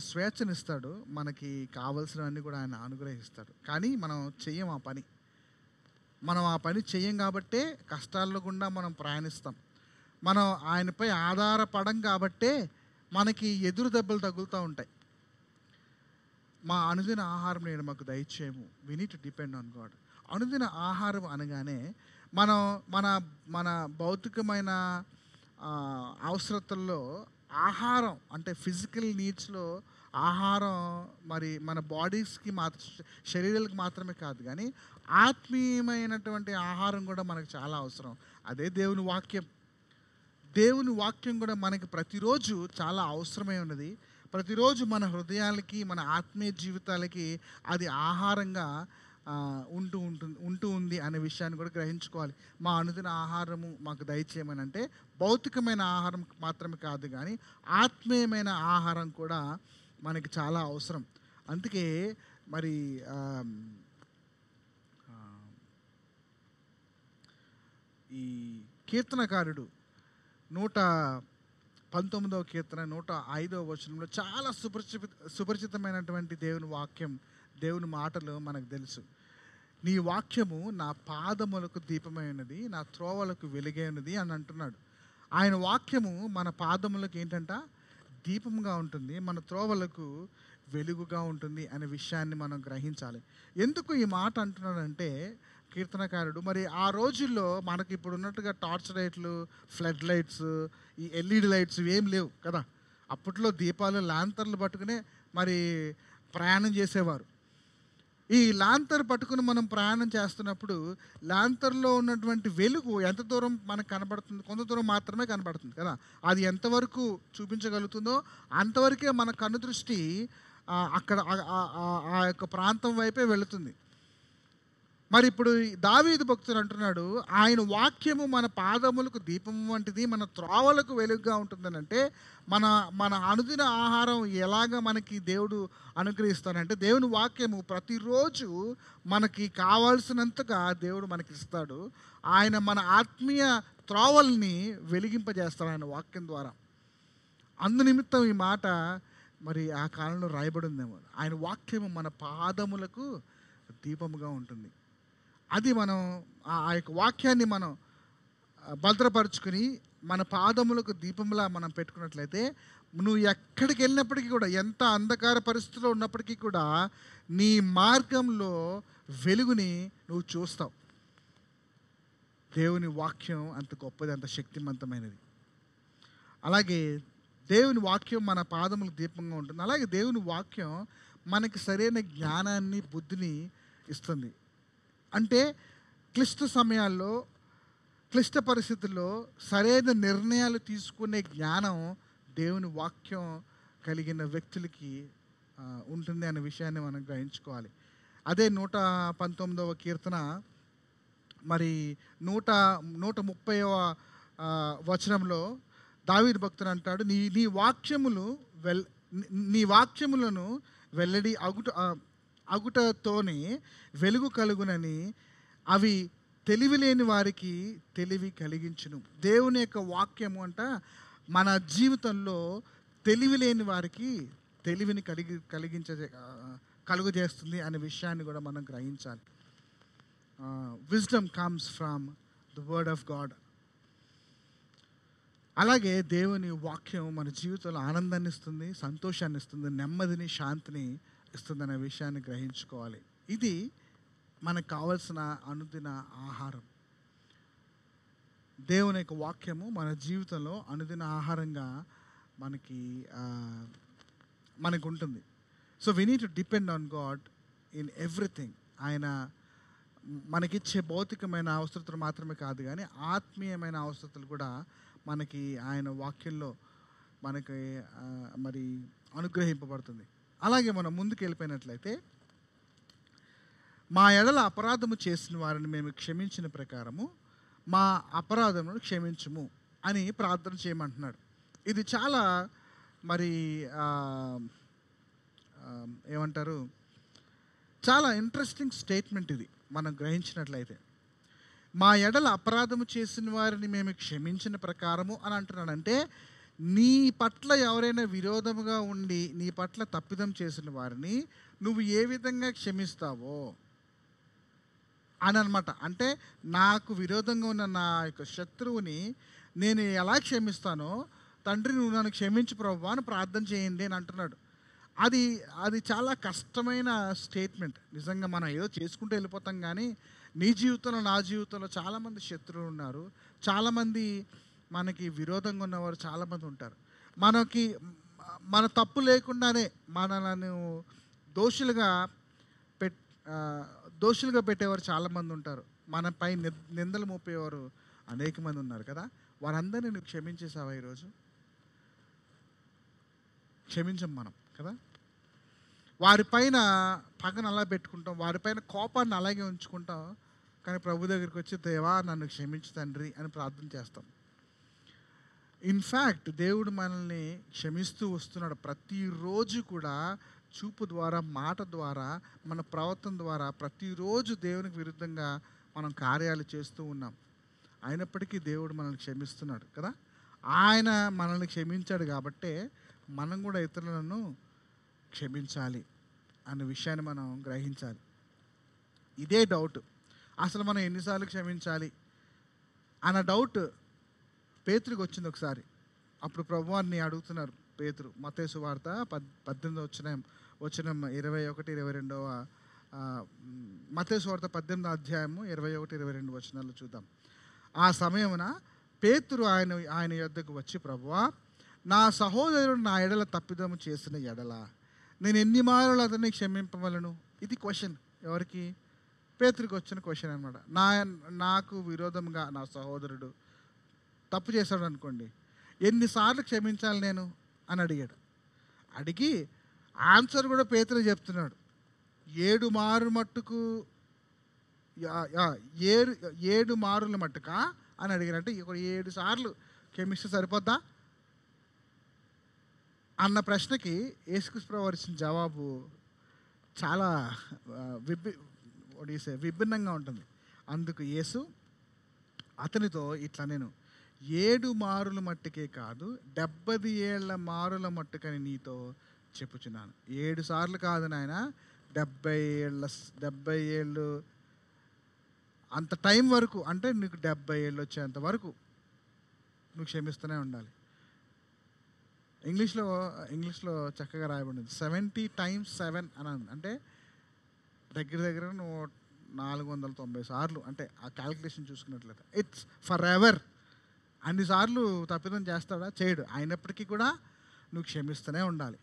Speaker 3: స్వేచ్ఛనిస్తాడు మనకి కావలసినవన్నీ కూడా ఆయన అనుగ్రహిస్తాడు కానీ మనం చెయ్యం ఆ పని మనం ఆ పని చేయం కాబట్టే కష్టాల్లో గుండా మనం ప్రయాణిస్తాం మనం ఆయనపై ఆధారపడం కాబట్టే మనకి ఎదురు దెబ్బలు తగులుతూ ఉంటాయి మా అనుదిన ఆహారం నేను మాకు దయచేయము we need to depend on God అనుదిన ఆహారం అనగానే మనం మన మన భౌతికమైన ఆ, అవసరతల్లో ఆహారం అంటే ఫిజికల్ నీడ్స్లో ఆహారం మరి మన బాడీస్కి మాత్ర శరీరాలకు మాత్రమే కాదు కానీ ఆత్మీయమైనటువంటి ఆహారం కూడా మనకు చాలా అవసరం అదే దేవుని వాక్యం దేవుని వాక్యం కూడా మనకి ప్రతిరోజు చాలా అవసరమై ఉన్నది ప్రతిరోజు మన హృదయాలకి మన ఆత్మీయ జీవితాలకి అది ఆహారంగా ఆ, ఉంటూ ఉంటుంది ఉంటూ ఉంది అనే విషయాన్ని కూడా గ్రహించుకోవాలి మా అనుదిన ఆహారము మాకు దయచేయమని అంటే భౌతికమైన ఆహారం మాత్రమే కాదు కానీ ఆత్మీయమైన ఆహారం కూడా మనకి చాలా అవసరం అందుకే మరి ఆ, ఆ, ఈ కీర్తనకారుడు నూట పంతొమ్మిదవ కీర్తన నూట ఐదవ వచనంలో చాలా సుపరిచిత సుపరిచితమైనటువంటి దేవుని వాక్యం దేవుని మాటలు మనకు తెలుసు నీ వాక్యము నా పాదములకు దీపమై ఉన్నది నా త్రోవలకు వెలుగై ఉన్నది అని అంటున్నాడు ఆయన వాక్యము మన పాదములకు ఏంటంట దీపంగా ఉంటుంది మన త్రోవలకు వెలుగుగా ఉంటుంది అనే విషయాన్ని మనం గ్రహించాలి ఎందుకు ఈ మాట అంటున్నాడంటే కీర్తనకారుడు మరి ఆ రోజుల్లో మనకి ఇప్పుడు ఉన్నట్టుగా టార్చ్ లైట్లు ఫ్లడ్ లైట్స్ ఈ ఎల్ఈడి లైట్స్ ఏం లేవు కదా అప్పట్లో దీపాలు లాంతర్లు పట్టుకునే మరి ప్రయాణం చేసేవారు ఈ లాంతర్ పట్టుకుని మనం ప్రయాణం చేస్తున్నప్పుడు లాంతర్లో ఉన్నటువంటి వెలుగు ఎంత దూరం మనకు కనబడుతుంది కొంత దూరం మాత్రమే కనబడుతుంది కదా అది ఎంతవరకు చూపించగలుగుతుందో అంతవరకే మన కన్ను దృష్టి ఆ, అక్కడ ఆ- ఆ- ఆ- ఆ యొక్క ప్రాంతం వైపే వెళుతుంది మరి ఇప్పుడు దావీదు భక్తుడు అంటున్నాడు ఆయన వాక్యము మన పాదములకు దీపం వంటిది మన త్రోవలకు వెలుగుగా ఉంటుందని అంటే మన మన అనుదిన ఆహారం ఎలాగ మనకి దేవుడు అనుగ్రహిస్తానంటే దేవుని వాక్యము ప్రతిరోజు మనకి కావాల్సినంతగా దేవుడు మనకి ఇస్తాడు ఆయన మన ఆత్మీయ త్రోవల్ని వెలిగింపజేస్తాడు ఆయన వాక్యం ద్వారా అందు నిమిత్తం ఈ మాట మరి ఆ కాలంలో రాయబడి ఉందేమో ఆయన వాక్యము మన పాదములకు దీపముగా ఉంటుంది అది మనం ఆ ఆ యొక్క వాక్యాన్ని మనం ఆ, భద్రపరుచుకుని మన పాదములకు దీపంలా మనం పెట్టుకున్నట్లయితే నువ్వు ఎక్కడికి వెళ్ళినప్పటికీ కూడా ఎంత అంధకార పరిస్థితిలో ఉన్నప్పటికీ కూడా నీ మార్గంలో వెలుగుని నువ్వు చూస్తావు దేవుని వాక్యం అంత గొప్పది అంత శక్తివంతమైనది అలాగే దేవుని వాక్యం మన పాదములకు దీపంగా ఉంటుంది అలాగే దేవుని వాక్యం మనకి సరైన జ్ఞానాన్ని బుద్ధిని ఇస్తుంది అంటే క్లిష్ట సమయాల్లో క్లిష్ట పరిస్థితుల్లో సరైన నిర్ణయాలు తీసుకునే జ్ఞానం దేవుని వాక్యం కలిగిన వ్యక్తులకి ఆ, ఉంటుంది అనే విషయాన్ని మనం గ్రహించుకోవాలి అదే నూట పంతొమ్మిదవ కీర్తన మరి నూట నూట ముప్పైవ ఆ, వచనంలో దావీదు భక్తుడు అంటాడు నీ నీ వాక్యములు వెల్ నీ- నీ వాక్యములను వెల్లడి అగుట ఆ, అగుటతోనే వెలుగు కలుగునని అవి తెలివి లేని వారికి తెలివి కలిగించును దేవుని యొక్క వాక్యము అంట మన జీవితంలో తెలివి లేని వారికి తెలివిని కలిగి కలిగించే ఆ, కలుగజేస్తుంది అనే విషయాన్ని కూడా మనం గ్రహించాలి wisdom comes from the word of God అలాగే దేవుని వాక్యం మన జీవితంలో ఆనందాన్ని ఇస్తుంది సంతోషాన్ని ఇస్తుంది నెమ్మదిని శాంతిని ఇస్తుంది అనే విషయాన్ని గ్రహించుకోవాలి ఇది మనకు కావలసిన అనుదిన ఆహారం దేవుని యొక్క వాక్యము మన జీవితంలో అనుదిన ఆహారంగా మనకి ఆ, మనకు ఉంటుంది so we need to depend on God in everything ఆయన మనకిచ్చే భౌతికమైన అవసరతలు మాత్రమే కాదు కానీ ఆత్మీయమైన అవసరతలు కూడా మనకి ఆయన వాక్యంలో మనకి ఆ, మరి అనుగ్రహింపబడుతుంది అలాగే మనం ముందుకు వెళ్ళిపోయినట్లయితే మా ఎడల అపరాధము చేసిన వారిని మేము క్షమించిన ప్రకారము మా అపరాధములను క్షమించుము అని ప్రార్థన చేయమంటున్నాడు ఇది చాలా మరి ఆ, ఆ, ఏమంటారు చాలా ఇంట్రెస్టింగ్ స్టేట్మెంట్ ఇది మనం గ్రహించినట్లయితే మా ఎడల అపరాధము చేసిన వారిని మేము క్షమించిన ప్రకారము అని అంటున్నాడంటే నీ పట్ల ఎవరైనా విరోధముగా ఉండి నీ పట్ల తప్పిదం చేసిన వారిని నువ్వు ఏ విధంగా క్షమిస్తావో అని అనమాట అంటే నాకు విరోధంగా ఉన్న నా యొక్క శత్రువుని నేను ఎలా క్షమిస్తానో తండ్రి నువ్వు నన్ను క్షమించు ప్రభు అని ప్రార్థన చేయండి అని అంటున్నాడు అది అది చాలా కష్టమైన స్టేట్మెంట్ నిజంగా మనం ఏదో చేసుకుంటూ వెళ్ళిపోతాం కానీ నీ జీవితంలో నా జీవితంలో చాలామంది శత్రువులు ఉన్నారు చాలామంది మనకి విరోధంగా ఉన్నవారు చాలామంది ఉంటారు మనకి మన తప్పు లేకుండానే మనలను దోషులుగా పెట్ ఆ, దోషులుగా పెట్టేవారు చాలామంది ఉంటారు మనపై ని- నిందలు మోపేవారు అనేక మంది ఉన్నారు కదా వారందరినీ నువ్వు క్షమించేసావా ఈరోజు క్షమించం మనం కదా వారిపైన పగను అలా పెట్టుకుంటాం వారిపైన కోపాన్ని అలాగే ఉంచుకుంటాం కానీ ప్రభు దగ్గరికి వచ్చి దేవా నన్ను క్షమించు తండ్రి అని ప్రార్థన చేస్తాం ఇన్ఫ్యాక్ట్ దేవుడు మనల్ని క్షమిస్తూ వస్తున్నాడు ప్రతిరోజు కూడా చూపు ద్వారా మాట ద్వారా మన ప్రవర్తన ద్వారా ప్రతిరోజు దేవునికి విరుద్ధంగా మనం కార్యాలు చేస్తూ ఉన్నాం అయినప్పటికీ దేవుడు మనల్ని క్షమిస్తున్నాడు కదా ఆయన మనల్ని క్షమించాడు కాబట్టే మనం కూడా ఇతరులను క్షమించాలి అనే విషయాన్ని మనం గ్రహించాలి ఇదే డౌట్ అసలు మనం ఎన్నిసార్లు క్షమించాలి అన్న డౌట్ పేతురికి వచ్చింది ఒకసారి అప్పుడు ప్రభువాన్ని అడుగుతున్నారు పేతురు మతేసు వార్త పద్ పద్దెనిమిది వచ్చిన వచ్చిన ఇరవై ఒకటి ఇరవై రెండవ మతేసు వార్త పద్దెనిమిదో అధ్యాయము ఇరవై ఒకటి ఇరవై రెండు వచనాలు చూద్దాం ఆ సమయమున పేతురు ఆయన ఆయన యొద్దకు వచ్చి ప్రభువా నా సహోదరుడు నా ఎడల తప్పిదము చేసిన ఎడల నేను ఎన్ని మారులు అతన్ని క్షమింపవలను ఇది క్వశ్చన్ ఎవరికి పేతురికి వచ్చిన క్వశ్చన్ అనమాట నా నాకు విరోధంగా నా సహోదరుడు తప్పు చేశాడు అనుకోండి ఎన్నిసార్లు క్షమించాలి నేను అని అడిగాడు అడిగి ఆన్సర్ కూడా పేతురు చెప్తున్నాడు ఏడు మారు మట్టుకు యా- యా- ఏడు ఏడు మారుల మట్టుకా అని అడిగారు అంటే ఒక ఏడు సార్లు క్షమిస్తే సరిపోద్దా అన్న ప్రశ్నకి యేసుకృష్ణ ప్రభు ఇచ్చిన జవాబు చాలా ఆ, విబ్బి ఒడిసే విభిన్నంగా ఉంటుంది అందుకు యేసు అతనితో ఇట్లా నేను ఏడు మారుల మట్టుకే కాదు డెబ్బది ఏళ్ల మారుల మట్టుకని నీతో చెప్పుచున్నాను ఏడు సార్లు కాదు నాయన డెబ్బై ఏళ్ళ డెబ్బై ఏళ్ళు అంత టైం వరకు అంటే నీకు డెబ్బై ఏళ్ళు వచ్చేంత వరకు నువ్వు క్షమిస్తూనే ఉండాలి ఇంగ్లీష్లో ఇంగ్లీష్లో చక్కగా రాయబడింది సెవెంటీ టైమ్స్ సెవెన్ అని ఉంది. అంటే దగ్గర దగ్గర నువ్వు నాలుగు వందల తొంభై సార్లు అంటే ఆ క్యాలిక్యులేషన్ చూసుకున్నట్లయితే ఇట్స్ ఫర్ ఎవర్ అన్నిసార్లు తప్పిదం చేస్తాడా చేయడు అయినప్పటికీ కూడా నువ్వు క్షమిస్తూనే ఉండాలి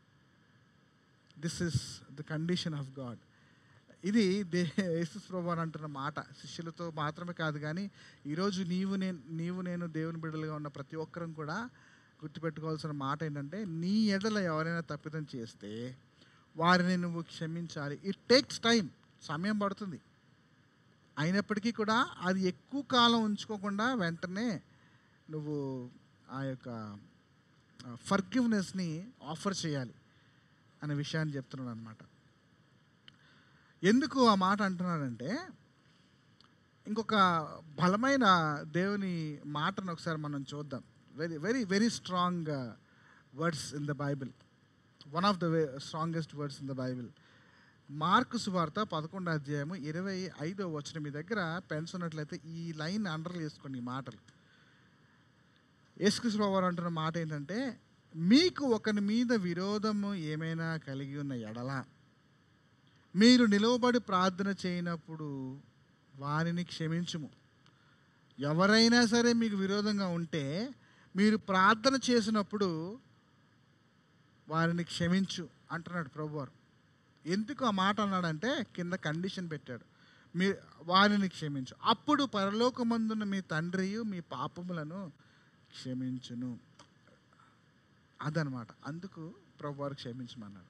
Speaker 3: this is the condition of God ఇది దే యేసుస్ ప్రభు అని అంటున్న మాట శిష్యులతో మాత్రమే కాదు కానీ ఈరోజు నీవు నేను నీవు నేను దేవుని బిడ్డలుగా ఉన్న ప్రతి ఒక్కరం కూడా గుర్తుపెట్టుకోవాల్సిన మాట ఏంటంటే నీ ఎడల ఎవరైనా తప్పిదం చేస్తే వారిని నువ్వు క్షమించాలి ఇట్ టేక్స్ టైం సమయం పడుతుంది అయినప్పటికీ కూడా అది ఎక్కువ కాలం ఉంచుకోకుండా వెంటనే నువ్వు ఆ యొక్క ఫర్గివ్నెస్ని ఆఫర్ చేయాలి అనే విషయాన్ని చెప్తున్నాను అనమాట ఎందుకు ఆ మాట అంటున్నానంటే ఇంకొక బలమైన దేవుని మాటను ఒకసారి మనం చూద్దాం very very very strong words in the Bible one of the strongest words in the Bible Mark సువార్త పదకొండు అధ్యాయము ఇరవై ఐదో వచ్చిన మీ దగ్గర పెన్స్ ఉన్నట్లయితే ఈ లైన్ అండర్ చేసుకోండి ఈ మాటలు యేసుకృష్ణ వారు అంటున్న మాట ఏంటంటే మీకు ఒకరి మీద విరోధము ఏమైనా కలిగి ఉన్న ఎడల మీరు నిలవబడి ప్రార్థన చేయనప్పుడు వారిని క్షమించుము ఎవరైనా సరే మీకు విరోధంగా ఉంటే మీరు ప్రార్థన చేసినప్పుడు వారిని క్షమించు అంటున్నాడు ప్రభువారు ఎందుకు ఆ మాట అన్నాడంటే కింద కండిషన్ పెట్టాడు మీ వారిని క్షమించు అప్పుడు పరలోకమందున్న మీ తండ్రియు మీ పాపములను క్షమించును అదనమాట అందుకు ప్రభువారు క్షమించమన్నాడు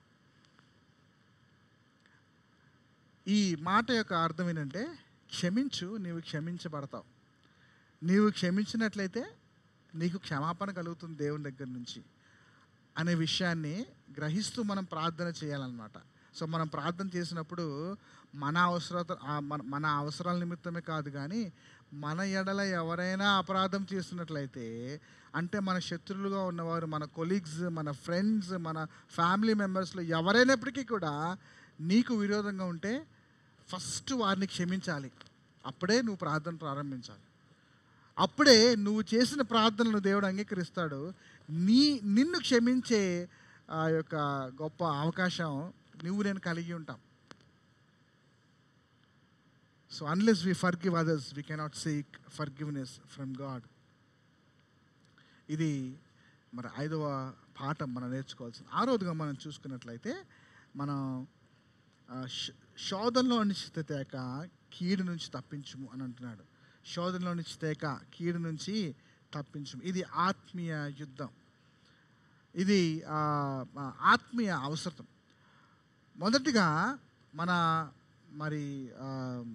Speaker 3: ఈ మాట యొక్క అర్థం ఏంటంటే క్షమించు నీవు క్షమించబడతావు నీవు క్షమించినట్లయితే నీకు క్షమాపణ కలుగుతుంది దేవుని దగ్గర నుంచి అనే విషయాన్ని గ్రహిస్తూ మనం ప్రార్థన చేయాలన్నమాట సో మనం ప్రార్థన చేసినప్పుడు మన అవసరత ఆ మన- మన అవసరాల నిమిత్తమే కాదు కానీ మన ఎడల ఎవరైనా అపరాధం చేస్తున్నట్లయితే అంటే మన శత్రువులుగా ఉన్నవారు మన కొలీగ్స్ మన ఫ్రెండ్స్ మన ఫ్యామిలీ మెంబర్స్లో ఎవరైనప్పటికీ కూడా నీకు విరోధంగా ఉంటే ఫస్ట్ వారిని క్షమించాలి అప్పుడే నువ్వు ప్రార్థన ప్రారంభించాలి అప్పుడే నువ్వు చేసిన ప్రార్థనలు దేవుడు అంగీకరిస్తాడు నీ నిన్ను క్షమించే ఆ యొక్క గొప్ప అవకాశం నువ్వు నేను కలిగి ఉంటాం so unless we forgive others we cannot seek forgiveness from God ఇది మరి ఐదవ పాఠం మనం నేర్చుకోవాల్సింది ఆరోదుగా మనం చూసుకున్నట్లయితే మనం ఆ, శ- శోధనలో నుంచి తేక కీడు నుంచి తప్పించుము అని అంటున్నాడు శోధనలో నుంచి తేక కీడు నుంచి తప్పించుము ఇది ఆత్మీయ యుద్ధం ఇది ఆ, ఆ, ఆత్మీయ అవసరం మొదటిగా మన మరి ఆ,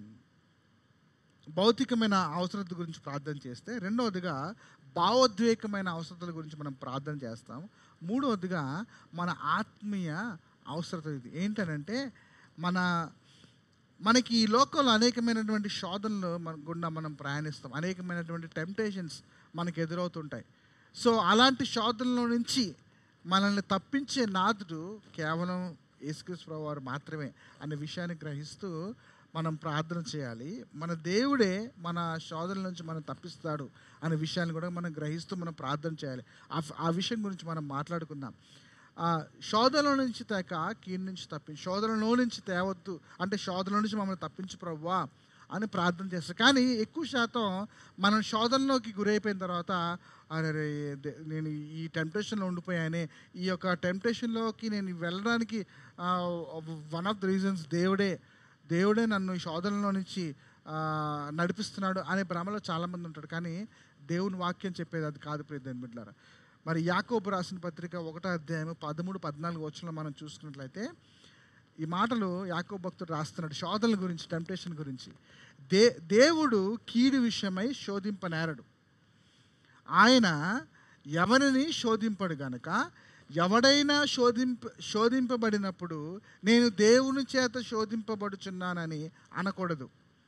Speaker 3: భౌతికమైన అవసరత గురించి ప్రార్థన చేస్తే రెండవదిగా భావోద్వేగమైన అవసరతల గురించి మనం ప్రార్థన చేస్తాం మూడవదిగా మన ఆత్మీయ అవసరత ఇది ఏంటనంటే మన మనకి ఈ లోకంలో అనేకమైనటువంటి శోధనలు మన గుండా మనం ప్రయాణిస్తాం అనేకమైనటువంటి టెంప్టేషన్స్ మనకు ఎదురవుతుంటాయి సో అలాంటి శోధనల నుంచి మనల్ని తప్పించే నాథుడు కేవలం యేసుక్రీస్తు ప్రభు వారు మాత్రమే అనే విషయాన్ని గ్రహిస్తూ మనం ప్రార్థన చేయాలి మన దేవుడే మన శోధనల నుంచి మనం తప్పిస్తాడు అనే విషయాన్ని కూడా మనం గ్రహిస్తూ మనం ప్రార్థన చేయాలి ఆ ఆ విషయం గురించి మనం మాట్లాడుకుందాం ఆ శోధనలో నుంచి తేక కీడు నుంచి తప్పి శోధనలో నుంచి తేవద్దు అంటే శోధనలో నుంచి మమ్మల్ని తప్పించు ప్రవ్వా అని ప్రార్థన చేస్తారు కానీ ఎక్కువ శాతం మనం శోధనలోకి గురైపోయిన తర్వాత అరే దే- నేను ఈ టెంప్టేషన్లో ఉండిపోయానే ఈ యొక్క టెంప్టేషన్లోకి నేను వెళ్ళడానికి వన్ ఆఫ్ ద రీజన్స్ దేవుడే దేవుడే నన్ను ఈ శోధనలో నుంచి ఆ, నడిపిస్తున్నాడు అనే భ్రమలో చాలామంది ఉంటాడు కానీ దేవుని వాక్యం చెప్పేది అది కాదు ప్రియదని బిడ్డారా మరి యాకోబు రాసిన పత్రిక ఒకటో అధ్యాయం పదమూడు పద్నాలుగు వచ్చంలో మనం చూసుకున్నట్లయితే ఈ మాటలు యాకోబు భక్తుడు రాస్తున్నాడు శోధనల గురించి టెంప్టేషన్ గురించి దే దేవుడు కీడు విషయమై శోధింపనేరడు ఆయన ఎవరిని శోధింపడు గనక ఎవడైనా శోధింప శోధింపబడినప్పుడు నేను దేవుని చేత శోధింపబడుచున్నానని అనకూడదు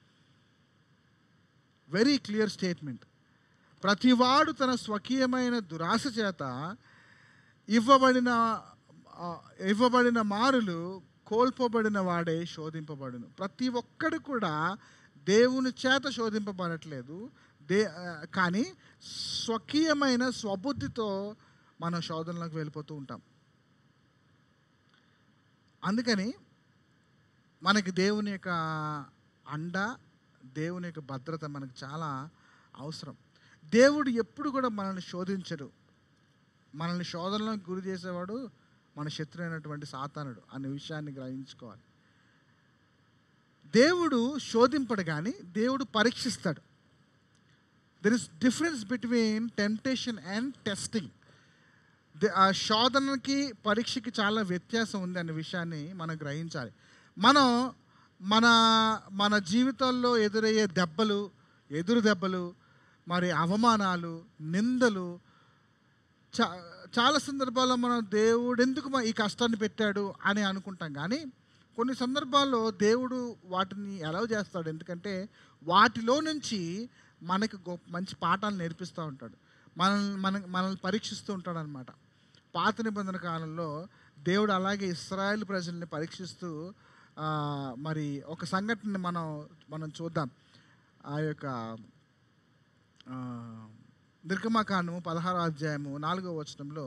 Speaker 3: వెరీ క్లియర్ స్టేట్మెంట్ ప్రతివాడు తన స్వకీయమైన దురాశ చేత ఇవ్వబడిన ఆ, ఇవ్వబడిన మారులు కోల్పోబడిన వాడే శోధింపబడును ప్రతి ఒక్కడు కూడా దేవుని చేత శోధింపబడట్లేదు దే ఆ, కానీ స్వకీయమైన స్వబుద్ధితో మనం శోధనలోకి వెళ్ళిపోతూ ఉంటాం అందుకని మనకి దేవుని యొక్క అండ దేవుని యొక్క భద్రత మనకు చాలా అవసరం దేవుడు ఎప్పుడు కూడా మనల్ని శోధించడు మనల్ని శోధనలకు గురి చేసేవాడు మన శత్రు అయినటువంటి సాతానుడు అనే విషయాన్ని గ్రహించుకోవాలి దేవుడు శోధింపడు కానీ దేవుడు పరీక్షిస్తాడు there is difference between temptation and testing ఆ శోధనకి పరీక్షకి చాలా వ్యత్యాసం ఉంది అనే విషయాన్ని మనం గ్రహించాలి మనం మన మన జీవితాల్లో ఎదురయ్యే దెబ్బలు ఎదురు దెబ్బలు మరి అవమానాలు నిందలు చా చాలా సందర్భాల్లో మనం దేవుడు ఎందుకు మా ఈ కష్టాన్ని పెట్టాడు అని అనుకుంటాం కానీ కొన్ని సందర్భాల్లో దేవుడు వాటిని అలౌ చేస్తాడు ఎందుకంటే వాటిలో నుంచి మనకు గొప్ప మంచి పాఠాలు నేర్పిస్తూ ఉంటాడు మనల్ని మన మనల్ని పరీక్షిస్తూ ఉంటాడు అనమాట పాత నిబంధన కాలంలో దేవుడు అలాగే ఇస్రాయేల్ ప్రజల్ని పరీక్షిస్తూ ఆ, మరి ఒక సంఘటనని మనం మనం చూద్దాం ఆ యొక్క ఆ, నిర్గమకాండము పదహారో అధ్యాయము నాలుగో వచనంలో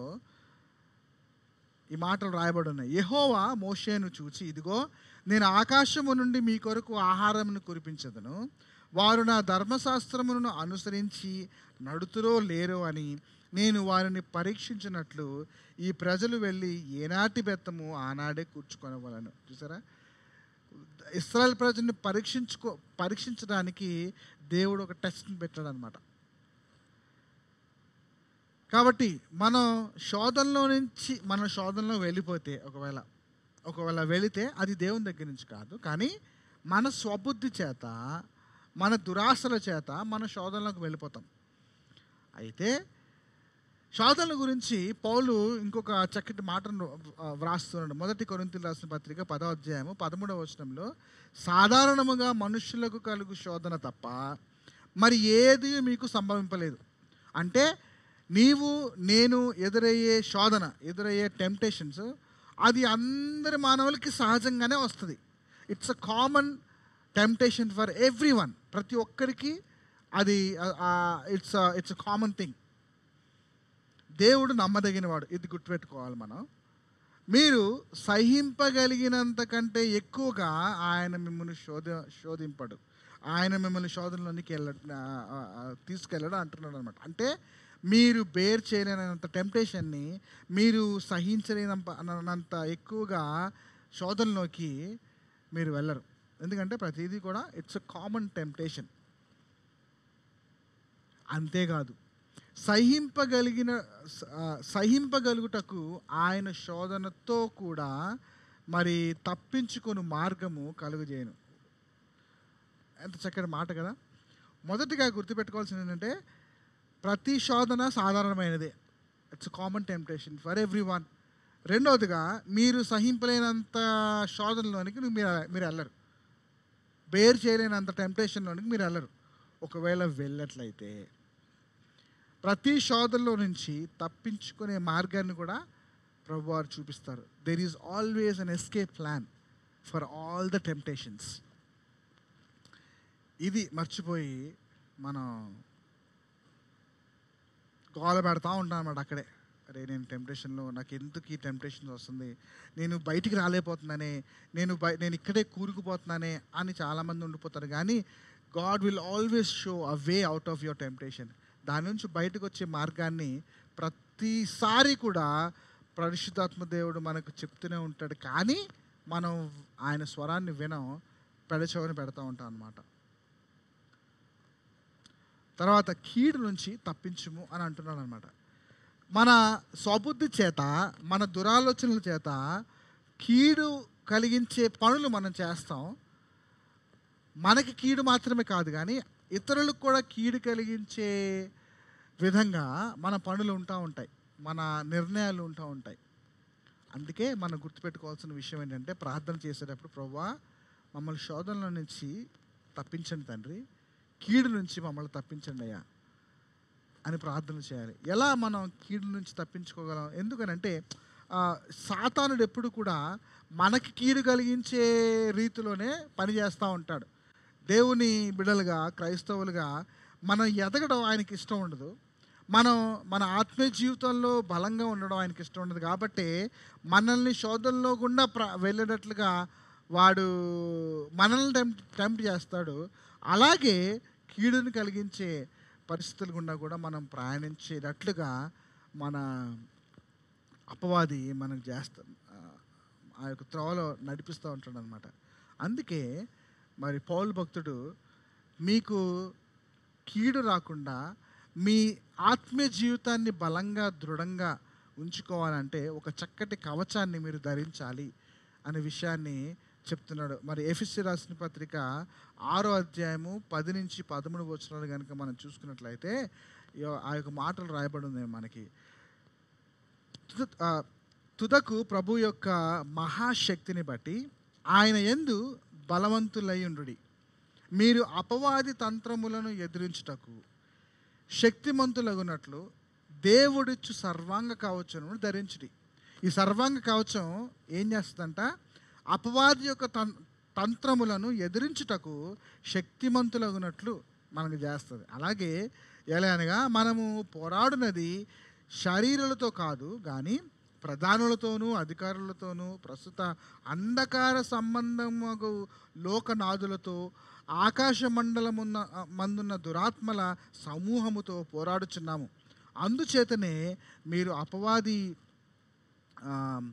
Speaker 3: ఈ మాటలు రాయబడి ఉన్నాయి యెహోవా మోషేను చూచి ఇదిగో నేను ఆకాశము నుండి మీ కొరకు ఆహారమును కురిపించదను వారు నా ధర్మశాస్త్రములను అనుసరించి నడుతురో లేరో అని నేను వారిని పరీక్షించినట్లు ఈ ప్రజలు వెళ్ళి ఏనాటి బెత్తము ఆనాడే కూర్చుకొనవలను చూసారా ఇస్రాయల్ ప్రజల్ని పరీక్షించుకో పరీక్షించడానికి దేవుడు ఒక టెస్ట్ని పెట్టాడు అనమాట కాబట్టి మనం శోధనలో నుంచి మనం శోధనలో వెళ్ళిపోతే ఒకవేళ ఒకవేళ వెళితే అది దేవుని దగ్గర నుంచి కాదు కానీ మన స్వబుద్ధి చేత మన దురాశల చేత మన శోధనలోకి వెళ్ళిపోతాం అయితే శోధనల గురించి పౌలు ఇంకొక చక్కటి మాటను ఆ, వ్రాస్తున్నాడు మొదటి కొరింతలు రాసిన పత్రిక పదో అధ్యాయము పదమూడవ వచనంలో సాధారణముగా మనుషులకు కలుగు శోధన తప్ప మరి ఏది మీకు సంభవింపలేదు అంటే నీవు నేను ఎదురయ్యే శోధన ఎదురయ్యే టెంప్టేషన్స్ అది అందరి మానవులకి సహజంగానే వస్తుంది it's a common temptation for everyone ప్రతి ఒక్కరికి అది ఇట్స్ ఇట్స్ కామన్ థింగ్ దేవుడు నమ్మదగినవాడు ఇది గుర్తుపెట్టుకోవాలి మనం మీరు సహింపగలిగినంత కంటే ఎక్కువగా ఆయన మిమ్మల్ని శోధ శోధింపడు ఆయన మిమ్మల్ని శోధనలోనికి వెళ్ళ ఆ, ఆ, ఆ, తీసుకెళ్ళడం అంటున్నాడు అనమాట అంటే మీరు బేర్ చేయలేనంత టెంప్టేషన్ని మీరు సహించలేనంత ఎక్కువగా శోధనలోకి మీరు వెళ్ళరు ఎందుకంటే ప్రతిదీ కూడా ఇట్స్ అ కామన్ టెంప్టేషన్ అంతేకాదు సహింపగలిగిన స- ఆ, సహింపగలుగుటకు ఆయన శోధనతో కూడా మరి తప్పించుకొని మార్గము కలుగజేయను ఎంత చక్కటి మాట కదా మొదటిగా గుర్తుపెట్టుకోవాల్సింది ఏంటంటే ప్రతి శోధన సాధారణమైనదే it's common temptation for everyone రెండవదిగా మీరు సహింపలేనంత శోధనలోనికి మీరు మీరు వెళ్ళరు బేర్ చేయలేనంత టెంప్టేషన్లోనికి మీరు వెళ్ళరు ఒకవేళ వెళ్ళట్లయితే ప్రతి శోధనలో నుంచి తప్పించుకునే మార్గాన్ని కూడా ప్రభు వారు చూపిస్తారు there is always an escape plan for all the temptations ఇది మర్చిపోయి మనం గోల పెడతా ఉంటాం అన్నమాట అక్కడే అరే నేను టెంప్టేషన్లో నాకు ఎందుకు ఈ టెంప్టేషన్ వస్తుంది నేను బయటికి రాలేకపోతున్నానే నేను బయ నేను ఇక్కడే కూరుకుపోతున్నానే అని చాలామంది ఉండిపోతారు కానీ God will always show a way out of your temptation దాని నుంచి బయటకు వచ్చే మార్గాన్ని ప్రతిసారి కూడా పరిశుద్ధాత్మ దేవుడు మనకు చెప్తూనే ఉంటాడు కానీ మనం ఆయన స్వరాన్ని వినం పెడచవని పెడతా ఉంటాం అన్నమాట తర్వాత కీడు నుంచి తప్పించుము అని అంటున్నాడు అనమాట మన స్వబుద్ధి చేత మన దురాలోచనల చేత కీడు కలిగించే పనులు మనం చేస్తాం మనకి కీడు మాత్రమే కాదు కానీ ఇతరులకు కూడా కీడు కలిగించే విధంగా మన పనులు ఉంటా ఉంటాయి మన నిర్ణయాలు ఉంటా ఉంటాయి అందుకే మనం గుర్తుపెట్టుకోవాల్సిన విషయం ఏంటంటే ప్రార్థన చేసేటప్పుడు ప్రవ్వా మమ్మల్ని శోధనల నుంచి తప్పించండి తండ్రి కీడు నుంచి మమ్మల్ని తప్పించండి అయ్యా అని ప్రార్థన చేయాలి ఎలా మనం కీడు నుంచి తప్పించుకోగలం ఎందుకనంటే ఆ, సాతానుడు ఎప్పుడు కూడా మనకి కీడు కలిగించే రీతిలోనే పనిచేస్తూ ఉంటాడు దేవుని బిడలుగా క్రైస్తవులుగా మనం ఎదగడం ఆయనకి ఇష్టం ఉండదు మనం మన ఆత్మీయ జీవితంలో బలంగా ఉండడం ఆయనకి ఇష్టం ఉండదు కాబట్టి మనల్ని శోధనలో గుండా ప్ర వెళ్ళేటట్లుగా వాడు మనల్ని టెంప్ట్ టెంప్ట్ చేస్తాడు అలాగే కీడుని కలిగించే పరిస్థితులు గుండా కూడా మనం ప్రయాణించేటట్లుగా మన అపవాది మనకు చేస్తాం ఆ యొక్క త్రోవలో నడిపిస్తూ ఉంటాడు అనమాట అందుకే మరి పౌలు భక్తుడు మీకు కీడు రాకుండా మీ ఆత్మీయ జీవితాన్ని బలంగా దృఢంగా ఉంచుకోవాలంటే ఒక చక్కటి కవచాన్ని మీరు ధరించాలి అనే విషయాన్ని చెప్తున్నాడు మరి ఎఫ్ఎస్సి రాసిన పత్రిక ఆరో అధ్యాయము పది నుంచి పదమూడు వచనాలు కనుక మనం చూసుకున్నట్లయితే ఈ- ఆ యొక్క మాటలు రాయబడి ఉంది మనకి తుద- ఆ, తుదకు ప్రభు యొక్క మహాశక్తిని బట్టి ఆయన ఎందు బలవంతులయ్యుండుడి మీరు అపవాది తంత్రములను ఎదిరించుటకు శక్తిమంతులగునట్లు దేవుడిచ్చు సర్వాంగ కవచమును ధరించుడి ఈ సర్వాంగ కవచం ఏం చేస్తుందంట అపవాది యొక్క తం తంత్రములను ఎదిరించుటకు శక్తిమంతులగునట్లు మనకు చేస్తుంది అలాగే ఎలా అనగా మనము పోరాడునది శరీరాలతో కాదు కానీ ప్రధానులతోనూ అధికారులతోనూ ప్రస్తుత అంధకార సంబంధము లోకనాథులతో ఆకాశ మండలమున్న మందున్న దురాత్మల సమూహముతో పోరాడుచున్నాము అందుచేతనే మీరు అపవాది ఆ,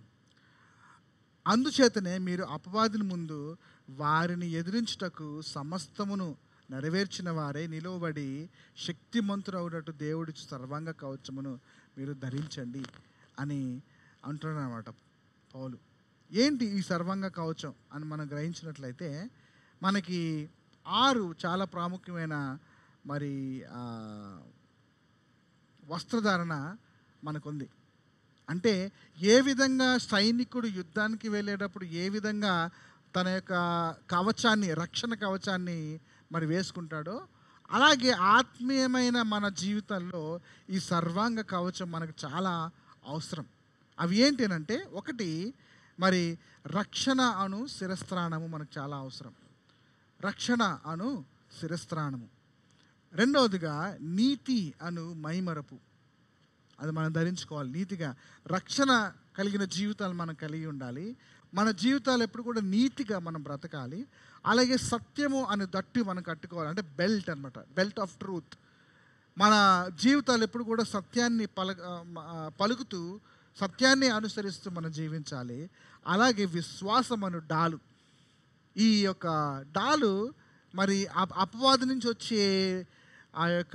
Speaker 3: అందుచేతనే మీరు అపవాదిని ముందు వారిని ఎదిరించుటకు సమస్తమును నెరవేర్చిన వారే నిలువబడి శక్తిమంతుడవునట్టు దేవుడి సర్వాంగ కవచమును మీరు ధరించండి అని అంటున్నాడు అనమాట పౌలు ఏంటి ఈ సర్వాంగ కవచం అని మనం గ్రహించినట్లయితే మనకి ఆరు చాలా ప్రాముఖ్యమైన మరి ఆ, వస్త్రధారణ మనకుంది అంటే ఏ విధంగా సైనికుడు యుద్ధానికి వెళ్ళేటప్పుడు ఏ విధంగా తన యొక్క కవచాన్ని రక్షణ కవచాన్ని మరి వేసుకుంటాడో అలాగే ఆత్మీయమైన మన జీవితంలో ఈ సర్వాంగ కవచం మనకు చాలా అవసరం అవి ఏంటంటే ఒకటి మరి రక్షణ అను శిరస్త్రాణము మనకు చాలా అవసరం రక్షణ అను శిరస్త్రాణము రెండవదిగా నీతి అను మైమరపు అది మనం ధరించుకోవాలి నీతిగా రక్షణ కలిగిన జీవితాలు మనం కలిగి ఉండాలి మన జీవితాలు ఎప్పుడు కూడా నీతిగా మనం బ్రతకాలి అలాగే సత్యము అనే దట్టు మనం కట్టుకోవాలి అంటే బెల్ట్ అన్నమాట బెల్ట్ ఆఫ్ ట్రూత్ మన జీవితాలు ఎప్పుడు కూడా సత్యాన్ని పల ఆ, పలుకుతూ సత్యాన్ని అనుసరిస్తూ మనం జీవించాలి అలాగే విశ్వాసం అను డాలు ఈ యొక్క డాలు మరి అప- అపవాది నుంచి వచ్చే ఆ యొక్క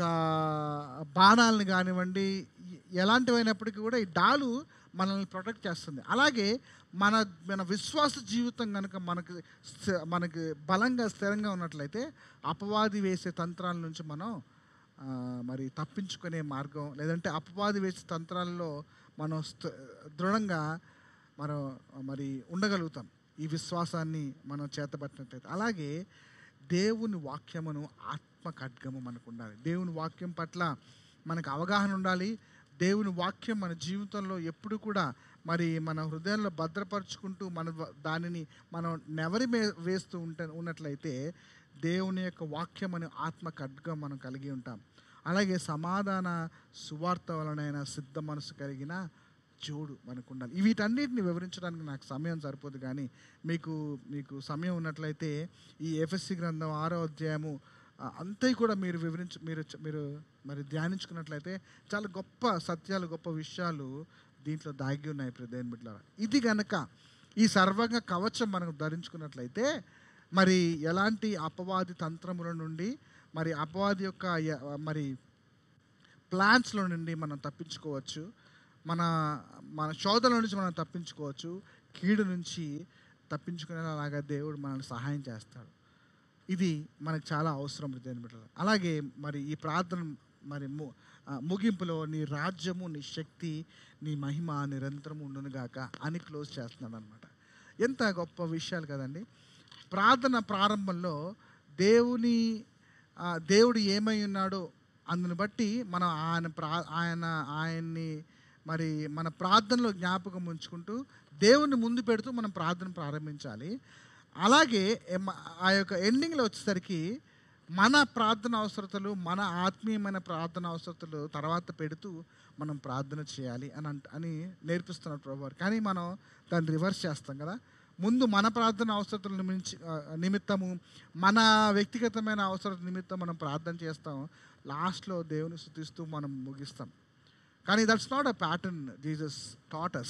Speaker 3: బాణాలను కానివ్వండి ఎలాంటివైనప్పటికీ కూడా ఈ డాలు మనల్ని ప్రొటెక్ట్ చేస్తుంది అలాగే మన మన విశ్వాస జీవితం కనుక మనకు స్థి- మనకి బలంగా స్థిరంగా ఉన్నట్లయితే అపవాది వేసే తంత్రాల నుంచి మనం ఆ, మరి తప్పించుకునే మార్గం లేదంటే అపవాది వేసే తంత్రాల్లో మనం స్థ- దృఢంగా మనం మరి ఉండగలుగుతాం ఈ విశ్వాసాన్ని మనం చేతబట్టినట్లయితే అలాగే దేవుని వాక్యమును ఆత్మ ఖడ్గము మనకు ఉండాలి దేవుని వాక్యం పట్ల మనకు అవగాహన ఉండాలి దేవుని వాక్యం మన జీవితంలో ఎప్పుడు కూడా మరి మన హృదయంలో భద్రపరుచుకుంటూ మన వ- దానిని మనం నెవరి మే వేస్తూ ఉంట ఉన్నట్లయితే దేవుని యొక్క వాక్యం అనే ఆత్మ ఖడ్గం మనం కలిగి ఉంటాం అలాగే సమాధాన సువార్త వలనైన సిద్ధ మనసు కలిగిన జోడు మనకు ఉండాలి వీటన్నిటిని వివరించడానికి నాకు సమయం సరిపోదు కానీ మీకు మీకు సమయం ఉన్నట్లయితే ఈ ఎఫ్ఎస్సి గ్రంథం ఆరో అధ్యాయము ఆ, అంతే కూడా మీరు వివరించు మీరు చ- మీరు మరి ధ్యానించుకున్నట్లయితే చాలా గొప్ప సత్యాలు గొప్ప విషయాలు దీంట్లో దాగి ఉన్నాయి ప్రదేన్ బిడ్డలారా ఇది గనక ఈ సర్వంగ కవచం మనం ధరించుకున్నట్లయితే మరి ఎలాంటి అపవాది తంత్రముల నుండి మరి అపవాది యొక్క య- మరి ప్లాన్స్లో నుండి మనం తప్పించుకోవచ్చు మన మన శోధన నుంచి మనం తప్పించుకోవచ్చు కీడు నుంచి తప్పించుకునేలాగా దేవుడు మనల్ని సహాయం చేస్తాడు ఇది మనకు చాలా అవసరం దేని బిడ్డలు అలాగే మరి ఈ ప్రార్థన మరి ము ఆ, ముగింపులో నీ రాజ్యము నీ శక్తి నీ మహిమ నిరంతరం ఉండునుగాక అని క్లోజ్ చేస్తున్నాడు అనమాట ఎంత గొప్ప విషయాలు కదండి ప్రార్థన ప్రారంభంలో దేవుని ఆ, దేవుడు ఏమై ఉన్నాడో అందుని బట్టి మనం ఆయన ప్రా ఆయన ఆయన్ని మరి మన ప్రార్థనలో జ్ఞాపకం ఉంచుకుంటూ దేవుని ముందు పెడుతూ మనం ప్రార్థన ప్రారంభించాలి అలాగే ఎమ- ఆ యొక్క ఎండింగ్లో వచ్చేసరికి మన ప్రార్థన అవసరతలు మన ఆత్మీయమైన ప్రార్థన అవసరతలు తర్వాత పెడుతూ మనం ప్రార్థన చేయాలి అని అంట అని నేర్పిస్తున్నారు ప్రభు వారు. కానీ మనం దాన్ని రివర్స్ చేస్తాం కదా ముందు మన ప్రార్థన అవసరతల నిమించి ఆ, నిమిత్తము మన వ్యక్తిగతమైన అవసరత నిమిత్తం మనం ప్రార్థన చేస్తాం లాస్ట్లో దేవుని స్థుతిస్తూ మనం ముగిస్తాం కానీ that's not a pattern Jesus taught us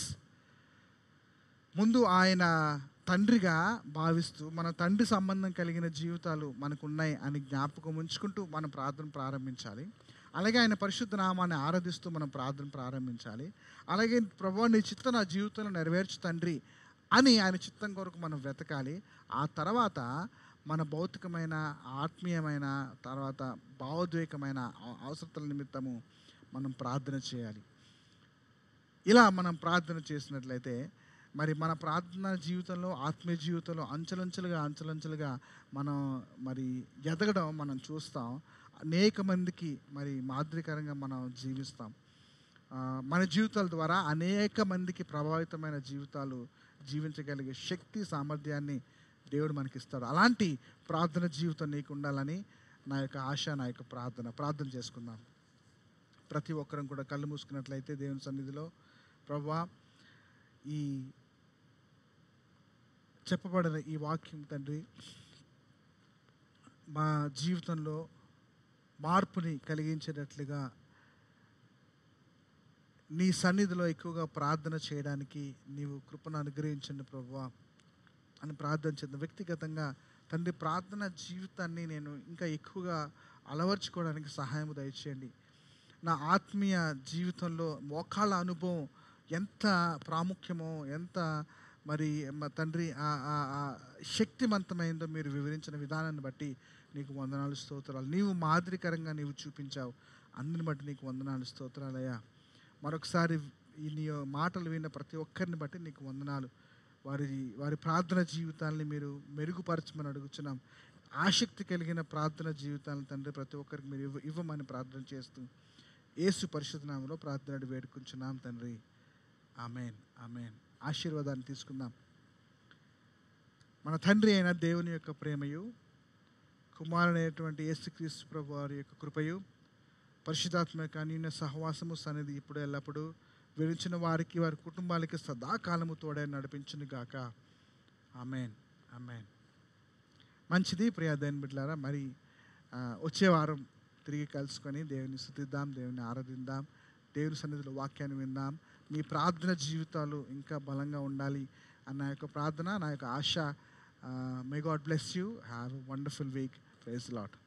Speaker 3: ముందు ఆయన తండ్రిగా భావిస్తూ మన తండ్రి సంబంధం కలిగిన జీవితాలు మనకు ఉన్నాయి అని జ్ఞాపకం ఉంచుకుంటూ మనం ప్రార్థన ప్రారంభించాలి అలాగే ఆయన పరిశుద్ధ నామాన్ని ఆరాధిస్తూ మనం ప్రార్థన ప్రారంభించాలి అలాగే ప్రభు నీ చిత్తం నా జీవితంలో నెరవేర్చు తండ్రి అని ఆయన చిత్తం కొరకు మనం వెతకాలి ఆ తర్వాత మన భౌతికమైన ఆత్మీయమైన తర్వాత భావోద్వేగమైన అవ- అవసరతల నిమిత్తము మనం ప్రార్థన చేయాలి ఇలా మనం ప్రార్థన చేసినట్లయితే మరి మన ప్రార్థన జీవితంలో ఆత్మీయ జీవితంలో అంచెలంచెలుగా అంచెలంచెలుగా మనం మరి ఎదగడం మనం చూస్తాం అనేక మందికి మరి మాదిరికరంగా మనం జీవిస్తాం ఆ, మన జీవితాల ద్వారా అనేక మందికి ప్రభావితమైన జీవితాలు జీవించగలిగే శక్తి సామర్థ్యాన్ని దేవుడు మనకి ఇస్తాడు అలాంటి ప్రార్థన జీవితం నీకు ఉండాలని నా యొక్క ఆశ నా యొక్క ప్రార్థన ప్రార్థన చేసుకుందాం ప్రతి ఒక్కరం కూడా కళ్ళు మూసుకున్నట్లయితే దేవుని సన్నిధిలో ప్రభా ఈ చెప్పబడిన ఈ వాక్యం తండ్రి మా జీవితంలో మార్పుని కలిగించేటట్లుగా నీ సన్నిధిలో ఎక్కువగా ప్రార్థన చేయడానికి నీవు కృపను అనుగ్రహించండి ప్రభువా అని ప్రార్థన చేద్దాం వ్యక్తిగతంగా తండ్రి ప్రార్థన జీవితాన్ని నేను ఇంకా ఎక్కువగా అలవర్చుకోవడానికి సహాయం దయచేయండి నా ఆత్మీయ జీవితంలో మోకాళ్ళ అనుభవం ఎంత ప్రాముఖ్యమో ఎంత మరి మ- తండ్రి ఆ- ఆ- ఆ శక్తివంతమైందో మీరు వివరించిన విధానాన్ని బట్టి నీకు వందనాలు స్తోత్రాలు నీవు మాదిరికరంగా నీవు చూపించావు అందుని బట్టి నీకు వందనాలు స్తోత్రాలయ్యా మరొకసారి ఈ నీ మాటలు విన్న ప్రతి ఒక్కరిని బట్టి నీకు వందనాలు వారి వారి ప్రార్థన జీవితాన్ని మీరు మెరుగుపరచమని అడుగుతున్నాం ఆసక్తి కలిగిన ప్రార్థన జీవితాలను తండ్రి ప్రతి ఒక్కరికి మీరు ఇవ్వ ఇవ్వమని ప్రార్థన చేస్తూ యేసు పరిశుద్ధ నామములో ప్రార్థన వేడుకుంటున్నాం తండ్రి ఆమెన్ ఆమెన్ ఆశీర్వాదాన్ని తీసుకుందాం మన తండ్రి అయిన దేవుని యొక్క ప్రేమయు కుమారుడైనటువంటి యేసుక్రీస్తు ప్రభు వారి యొక్క కృపయు పరిశుధాత్మ యొక్క అన్యూన్య సహవాసము సన్నిధి ఇప్పుడు ఎల్లప్పుడూ విరించిన వారికి వారి కుటుంబాలకి సదాకాలము తోడే నడిపించును గాక ఆమెన్ ఆమెన్ మంచిది ప్రియా దేని బిడ్డలారా మరి ఆ, వచ్చే వారం తిరిగి కలుసుకొని దేవుని స్థుతిద్దాం దేవుని ఆరాధిద్దాం దేవుని సన్నిధిలో వాక్యాన్ని విందాం మీ ప్రార్థన జీవితాలు ఇంకా బలంగా ఉండాలి అన్న యొక్క ప్రార్థన నా యొక్క ఆశ may God bless you have wonderful week praise lot